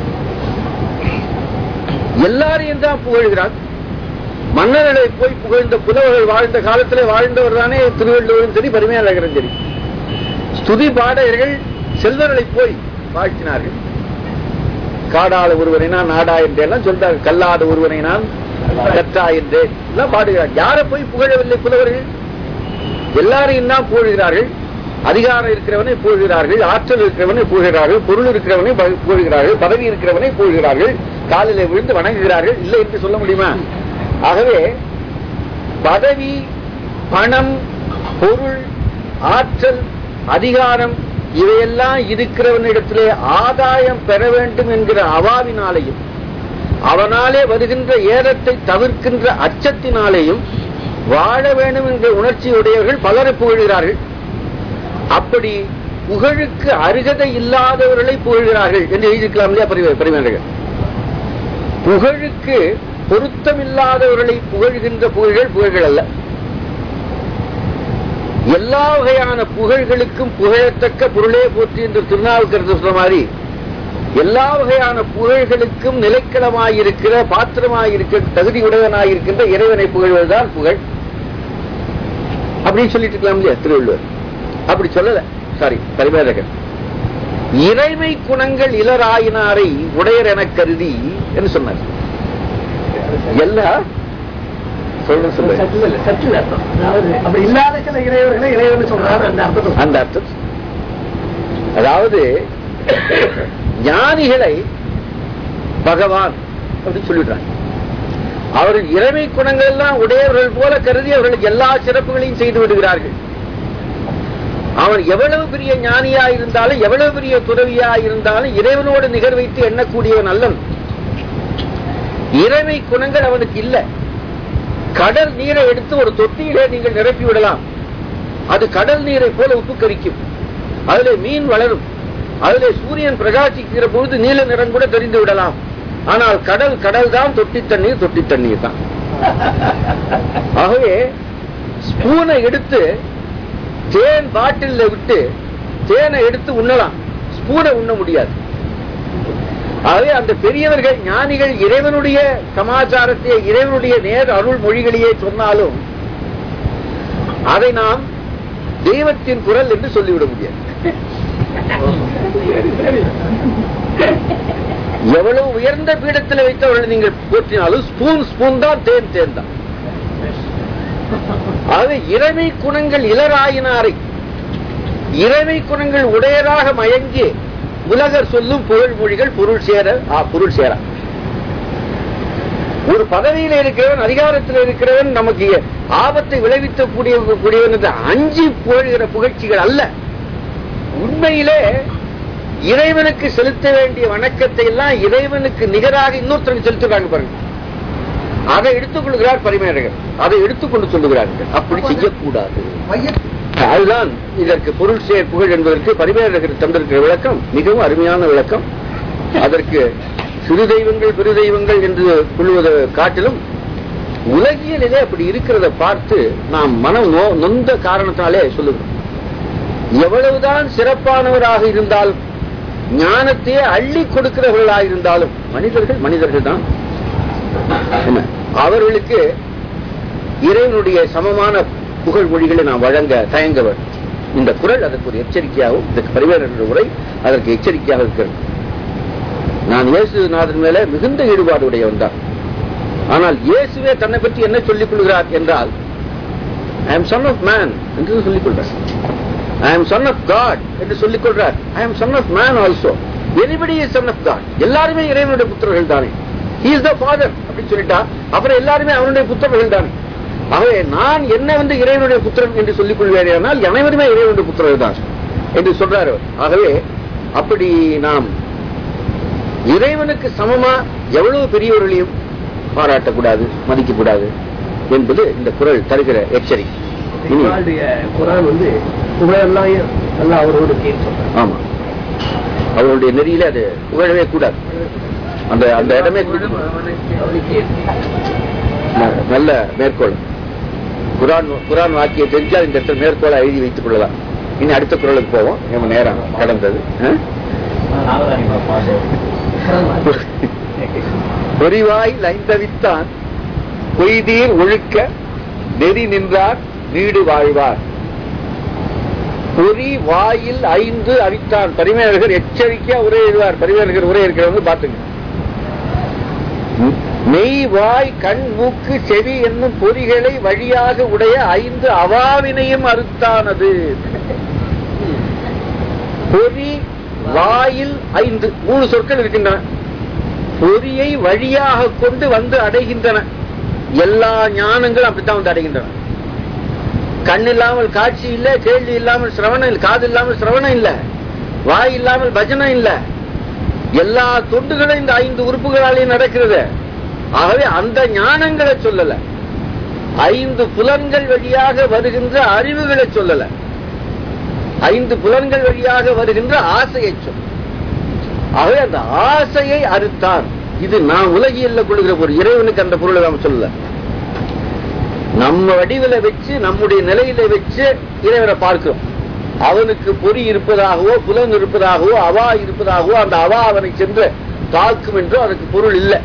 எல்லாரையும் தான் புகழ்கிறான் மன்னர்களை போய் புகழ்ந்த புலவர்கள் வாழ்ந்த காலத்திலே வாழ்ந்தவர் தானே திருவள்ளுவரும் சரி பரிமையாளர்களும் சரி ஸ்துதி பாடகர்கள் செல்வர்களை போய் வாழ்த்தினார்கள் காடாத ஒருவனை நான் நாடா என்றெல்லாம் சொல்றாங்க கல்லாத ஒருவனை நான் கற்றாயின்றேன் எல்லாம் பாடுகிறார் யாரை போய் புகழவில்லை புலவர்கள் எல்லாரையும் தான் புகழ்கிறார்கள் அதிகாரம் இருக்கிறவனை புகழ்கிறார்கள் ஆற்றல் இருக்கிறவனை புகழ்கிறார்கள் பொருள் இருக்கிறவனை ப- புகழ்கிறார்கள் பதவி இருக்கிறவனை புகழ்கிறார்கள் காலிலே விழுந்து வணங்குகிறார்கள் இல்லை என்று சொல்ல முடியுமா ஆகவே பதவி பணம் பொருள் ஆற்றல் அதிகாரம் இவையெல்லாம் இருக்கிறவனிடத்திலே ஆதாயம் பெற வேண்டும் என்கிற அவாவினாலேயும் அவனாலே வருகின்ற ஏதத்தை தவிர்க்கின்ற அச்சத்தினாலேயும் வாழ வேண்டும் என்ற உணர்ச்சியுடையவர்கள் பலரை புகழ்கிறார்கள் அப்படி புகழுக்கு அருகதை இல்லாதவர்களை புகழ்கிறார்கள் என்று எழுதியிருக்கலாம் இல்லையா பரிவ- பரிமாணர்கள் புகழுக்கு பொருத்தமில்லாதவர்களை புகழ்கின்ற புகழ்கள் புகழ்கள் அல்ல எல்லா வகையான புகழ்களுக்கும் புகழத்தக்க பொருளே போற்றி என்று திருநாவுக்கரசு சொன்ன மாதிரி எல்லா வகையான புகழ்களுக்கும் நிலைக்களமாயிருக்கிற பாத்திரமாயிருக்கிற தகுதியுடையவனாயிருக்கின்ற இறைவனை புகழ்வதுதான் புகழ் அப்படின்னு சொல்லிட்டு இருக்கலாம் இல்லையா திருவள்ளுவர் அப்படி சொல்லல சாரி பரிவேதகர் இறைமை குணங்கள் இளராயினாரை உடையர் எனக் கருதி என்று சொன்னார் எல்லா சொல்ற சொல்ல சற்று இல்ல, சற்று இல்ல அர்த்தம். அதாவது அப்படி இல்லாத சில இறைவர்களை இறைவன் சொல்றாரு அந்த அர்த்தத்தை அந்த அர்த்தம் அதாவது ஞானிகளை பகவான் அப்படின்னு சொல்லிடுறாங்க அவர்கள் இறைமை குணங்கள் எல்லாம் உடையவர்கள் போல கருதி அவர்களுக்கு எல்லா சிறப்புகளையும் செய்து விடுகிறார்கள் அவன் எவ்வளவு பெரிய ஞானியா இருந்தாலும் எவ்வளவு பெரிய துறவியா இருந்தாலும் இறைவனோடு நிகர் வைத்து எண்ணக்கூடியவன் அல்லன் இறைமை குணங்கள் அவனுக்கு இல்ல கடல் நீரை எடுத்து ஒரு தொட்டியிலே நீங்கள் நிரப்பி விடலாம் அது கடல் நீரை போல உப்பு கரிக்கும் அதிலே மீன் வளரும் அதிலே சூரியன் பிரகாசிக்கிற பொழுது நீல நிறம் கூட தெரிந்து விடலாம் ஆனால் கடல் கடல் தான் தொட்டி தண்ணீர் தொட்டி தண்ணீர் தான் ஆகவே ஸ்பூனை எடுத்து தேன் பாட்டில் விட்டு தேனை எடுத்து உண்ணலாம் ஸ்பூனை உண்ண முடியாது ஆகவே அந்த பெரியவர்கள் ஞானிகள் இறைவனுடைய சமாச்சாரத்தை இறைவனுடைய நேர் அருள் மொழிகளையே சொன்னாலும் அதை நாம் தெய்வத்தின் குரல் என்று சொல்லிவிட முடியாது எவ்வளவு உயர்ந்த பீடத்தில் வைத்தவர்கள் நீங்கள் போற்றினாலும் ஸ்பூன் ஸ்பூன் தான் தேன் தேன் தான் ஆகவே இறைமை குணங்கள் இளராயினாரை இறைமை குணங்கள் உடையதாக மயங்கி உலகர் சொல்லும் புகழ் மொழிகள் பொருள் சேர ஆ, பொருள் சேரா ஒரு பதவியில் இருக்கிறவன் அதிகாரத்தில் இருக்கிறவன் நமக்கு ஆபத்தை விளைவிக்க கூடிய கூடியவன் என்று அஞ்சி புகழ்கிற புகழ்ச்சிகள் அல்ல உண்மையிலே இறைவனுக்கு செலுத்த வேண்டிய வணக்கத்தை எல்லாம் இறைவனுக்கு நிகராக இன்னொருத்தருக்கு செலுத்துறாங்க பாருங்க அதை எடுத்துக் கொள்கிறார் பரிமையர்கள் அதை எடுத்துக்கொண்டு சொல்லுகிறார்கள் அப்படி செய்யக்கூடாது அதுதான் இதற்கு பொருள் சேர் புகழ் என்பதற்கு பரிமேலகர் தந்திருக்கிற விளக்கம் மிகவும் அருமையான விளக்கம் அதற்கு சிறு தெய்வங்கள் பெரு தெய்வங்கள் என்று கொள்வதை காட்டிலும் உலகியலிலே அப்படி இருக்கிறத பார்த்து நாம் மனம் நொ- நொந்த காரணத்தாலே சொல்லுகிறோம் எவ்வளவுதான் சிறப்பானவராக இருந்தாலும் ஞானத்தையே அள்ளி கொடுக்கிறவர்களாக இருந்தாலும் மனிதர்கள் மனிதர்கள் தான் என்ன அவர்களுக்கு இறைவனுடைய சமமான புகழ் மொழிகளை நாம் வழங்க தயங்க வேண்டும் இந்த குரல் அதற்கு ஒரு எச்சரிக்கையாகவும் இதற்கு பரிவேற உரை அதற்கு எச்சரிக்கையாக இருக்கிறது நான் இயேசுநாதன் மேல மிகுந்த ஈடுபாடு உடையவன் தான் ஆனால் இயேசுவே தன்னை பற்றி என்ன சொல்லிக் கொள்கிறார் என்றால் I am son of man என்று சொல்லிக் கொள்றார் I am son of God என்று சொல்லிக் கொள்றார் I am son of man also anybody is son of God எல்லாருமே இறைவனுடைய புத்திரர்கள் தானே ஹி இஸ் த ஃபாதர் அப்படின்னு சொல்லிட்டா அப்புறம் எல்லாருமே அவனுடைய புத்திரர்கள் தானே ஆகவே நான் என்ன வந்து இறைவனுடைய புத்திரன் என்று சொல்லிக் கொள்வேனால் அனைவருமே இறைவனுடைய புத்திரர்கள் தான் என்று சொல்றார் அவர். ஆகவே அப்படி நாம் இறைவனுக்கு சமமா எவ்வளவு பெரியவர்களையும் பாராட்டக்கூடாது மதிக்கக்கூடாது என்பது இந்த குரல் தருகிற எச்சரிக்கை இனி இவாளுடைய குரான் வந்து புகழெல்லாம் நல்லா அவரோடு கேட்டு சொல்றாங்க ஆமா அவருடைய நெறியில அது புகழவே கூடாது அந்த அந்த இடமே கூடாது. அவனுக்கு ந- நல்ல மேற்கோள் குரான் குரான் வாக்கிய தெரிஞ்சால் இந்த இடத்துல மேற்கோளை எழுதி வைத்துக் கொள்ளலாம் இனி அடுத்த குரலுக்கு போவோம் நம்ம நேரம் கடந்தது ஆ? பொறிவாய் லைந்தவித்தான் பொய்தீர் ஒழுக்க நெறி நின்றார் வீடு வாழ்வார் பொறி வாயில் ஐந்து அவித்தான் பரிமேலகர் எச்சரிக்கையா உரை எழுதுவார் பரிமேலகர் உரை இருக்கிறவங்க பாத்துங்க மெய் வாய் கண் மூக்கு செவி என்னும் பொறிகளை வழியாக உடைய ஐந்து அவாவினையும் அறுத்தானது பொறி வாயில் ஐந்து மூணு சொற்கள் இருக்கின்றன பொறியை வழியாக கொண்டு வந்து அடைகின்றன எல்லா ஞானங்களும் அப்படித்தான் வந்து அடைகின்றன கண் இல்லாமல் காட்சி இல்ல கேள்வி இல்லாமல் சிரவணம் இல்ல காது இல்லாமல் சிரவணம் இல்ல வாய் இல்லாமல் பஜனம் இல்ல எல்லா தொண்டுகளும் இந்த ஐந்து உறுப்புகளாலேயும் நடக்கிறது ஆகவே அந்த ஞானங்களை சொல்லல ஐந்து புலன்கள் வழியாக வருகின்ற அறிவுகளை சொல்லல ஐந்து புலன்கள் வழியாக வருகின்ற ஆசையை சொல் ஆகவே அந்த ஆசையை அறுத்தான் இது நான் உலகியல்ல கொள்கிற ஒரு இறைவனுக்கு அந்த பொருளை நாம் சொல்லல நம்ம வடிவில வச்சு நம்முடைய நிலையில வச்சு இறைவனை பார்க்கிறோம் அவனுக்கு பொறி இருப்பதாகவோ புலன் இருப்பதாகவோ அவா இருப்பதாகவோ அந்த அவா அவனை சென்று தாக்கும் என்றோ அதுக்கு பொருள் இல்லை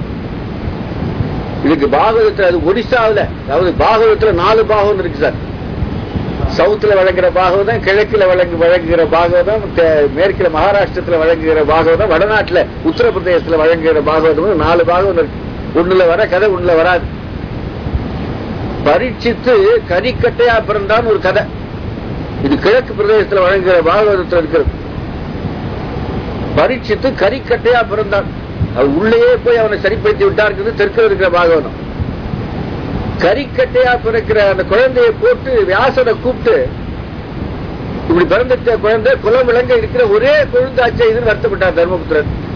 இதுக்கு பாகவதத்துல அது ஒடிசாவில் அதாவது பாகவதத்துல நாலு பாகம் இருக்கு சார் சவுத்துல வழங்குற பாகவதம் கிழக்குல வழங்கு வழங்குகிற பாகவதம் தெ- மேற்குல மகாராஷ்டிரத்துல வழங்குகிற பாகவதம் வடநாட்டுல உத்தரப்பிரதேசத்துல வழங்குகிற பாகவதம் நாலு பாகவதம் இருக்கு ஒண்ணுல வர கதை ஒண்ணுல வராது பரீட்சித்து கரிக்கட்டையா பிறந்தான் ஒரு கதை இது கிழக்கு பிரதேசத்துல வழங்குகிற பாகவதத்துல இருக்கிறது பரீட்சித்து கரிக்கட்டையா பிறந்தான் அது உள்ளேயே போய் அவனை சரிப்படுத்தி விட்டாருங்கிறது தெற்கில் இருக்கிற பாகவதம் கரிக்கட்டையா பிறக்கிற அந்த குழந்தையை போட்டு வியாசனை கூப்பிட்டு இப்படி பிறந்துட்ட குழந்தை குலம் விளங்க இருக்கிற ஒரே குழந்தாச்சே இதுன்னு வருத்தப்பட்டார் தர்மபுத்திரன்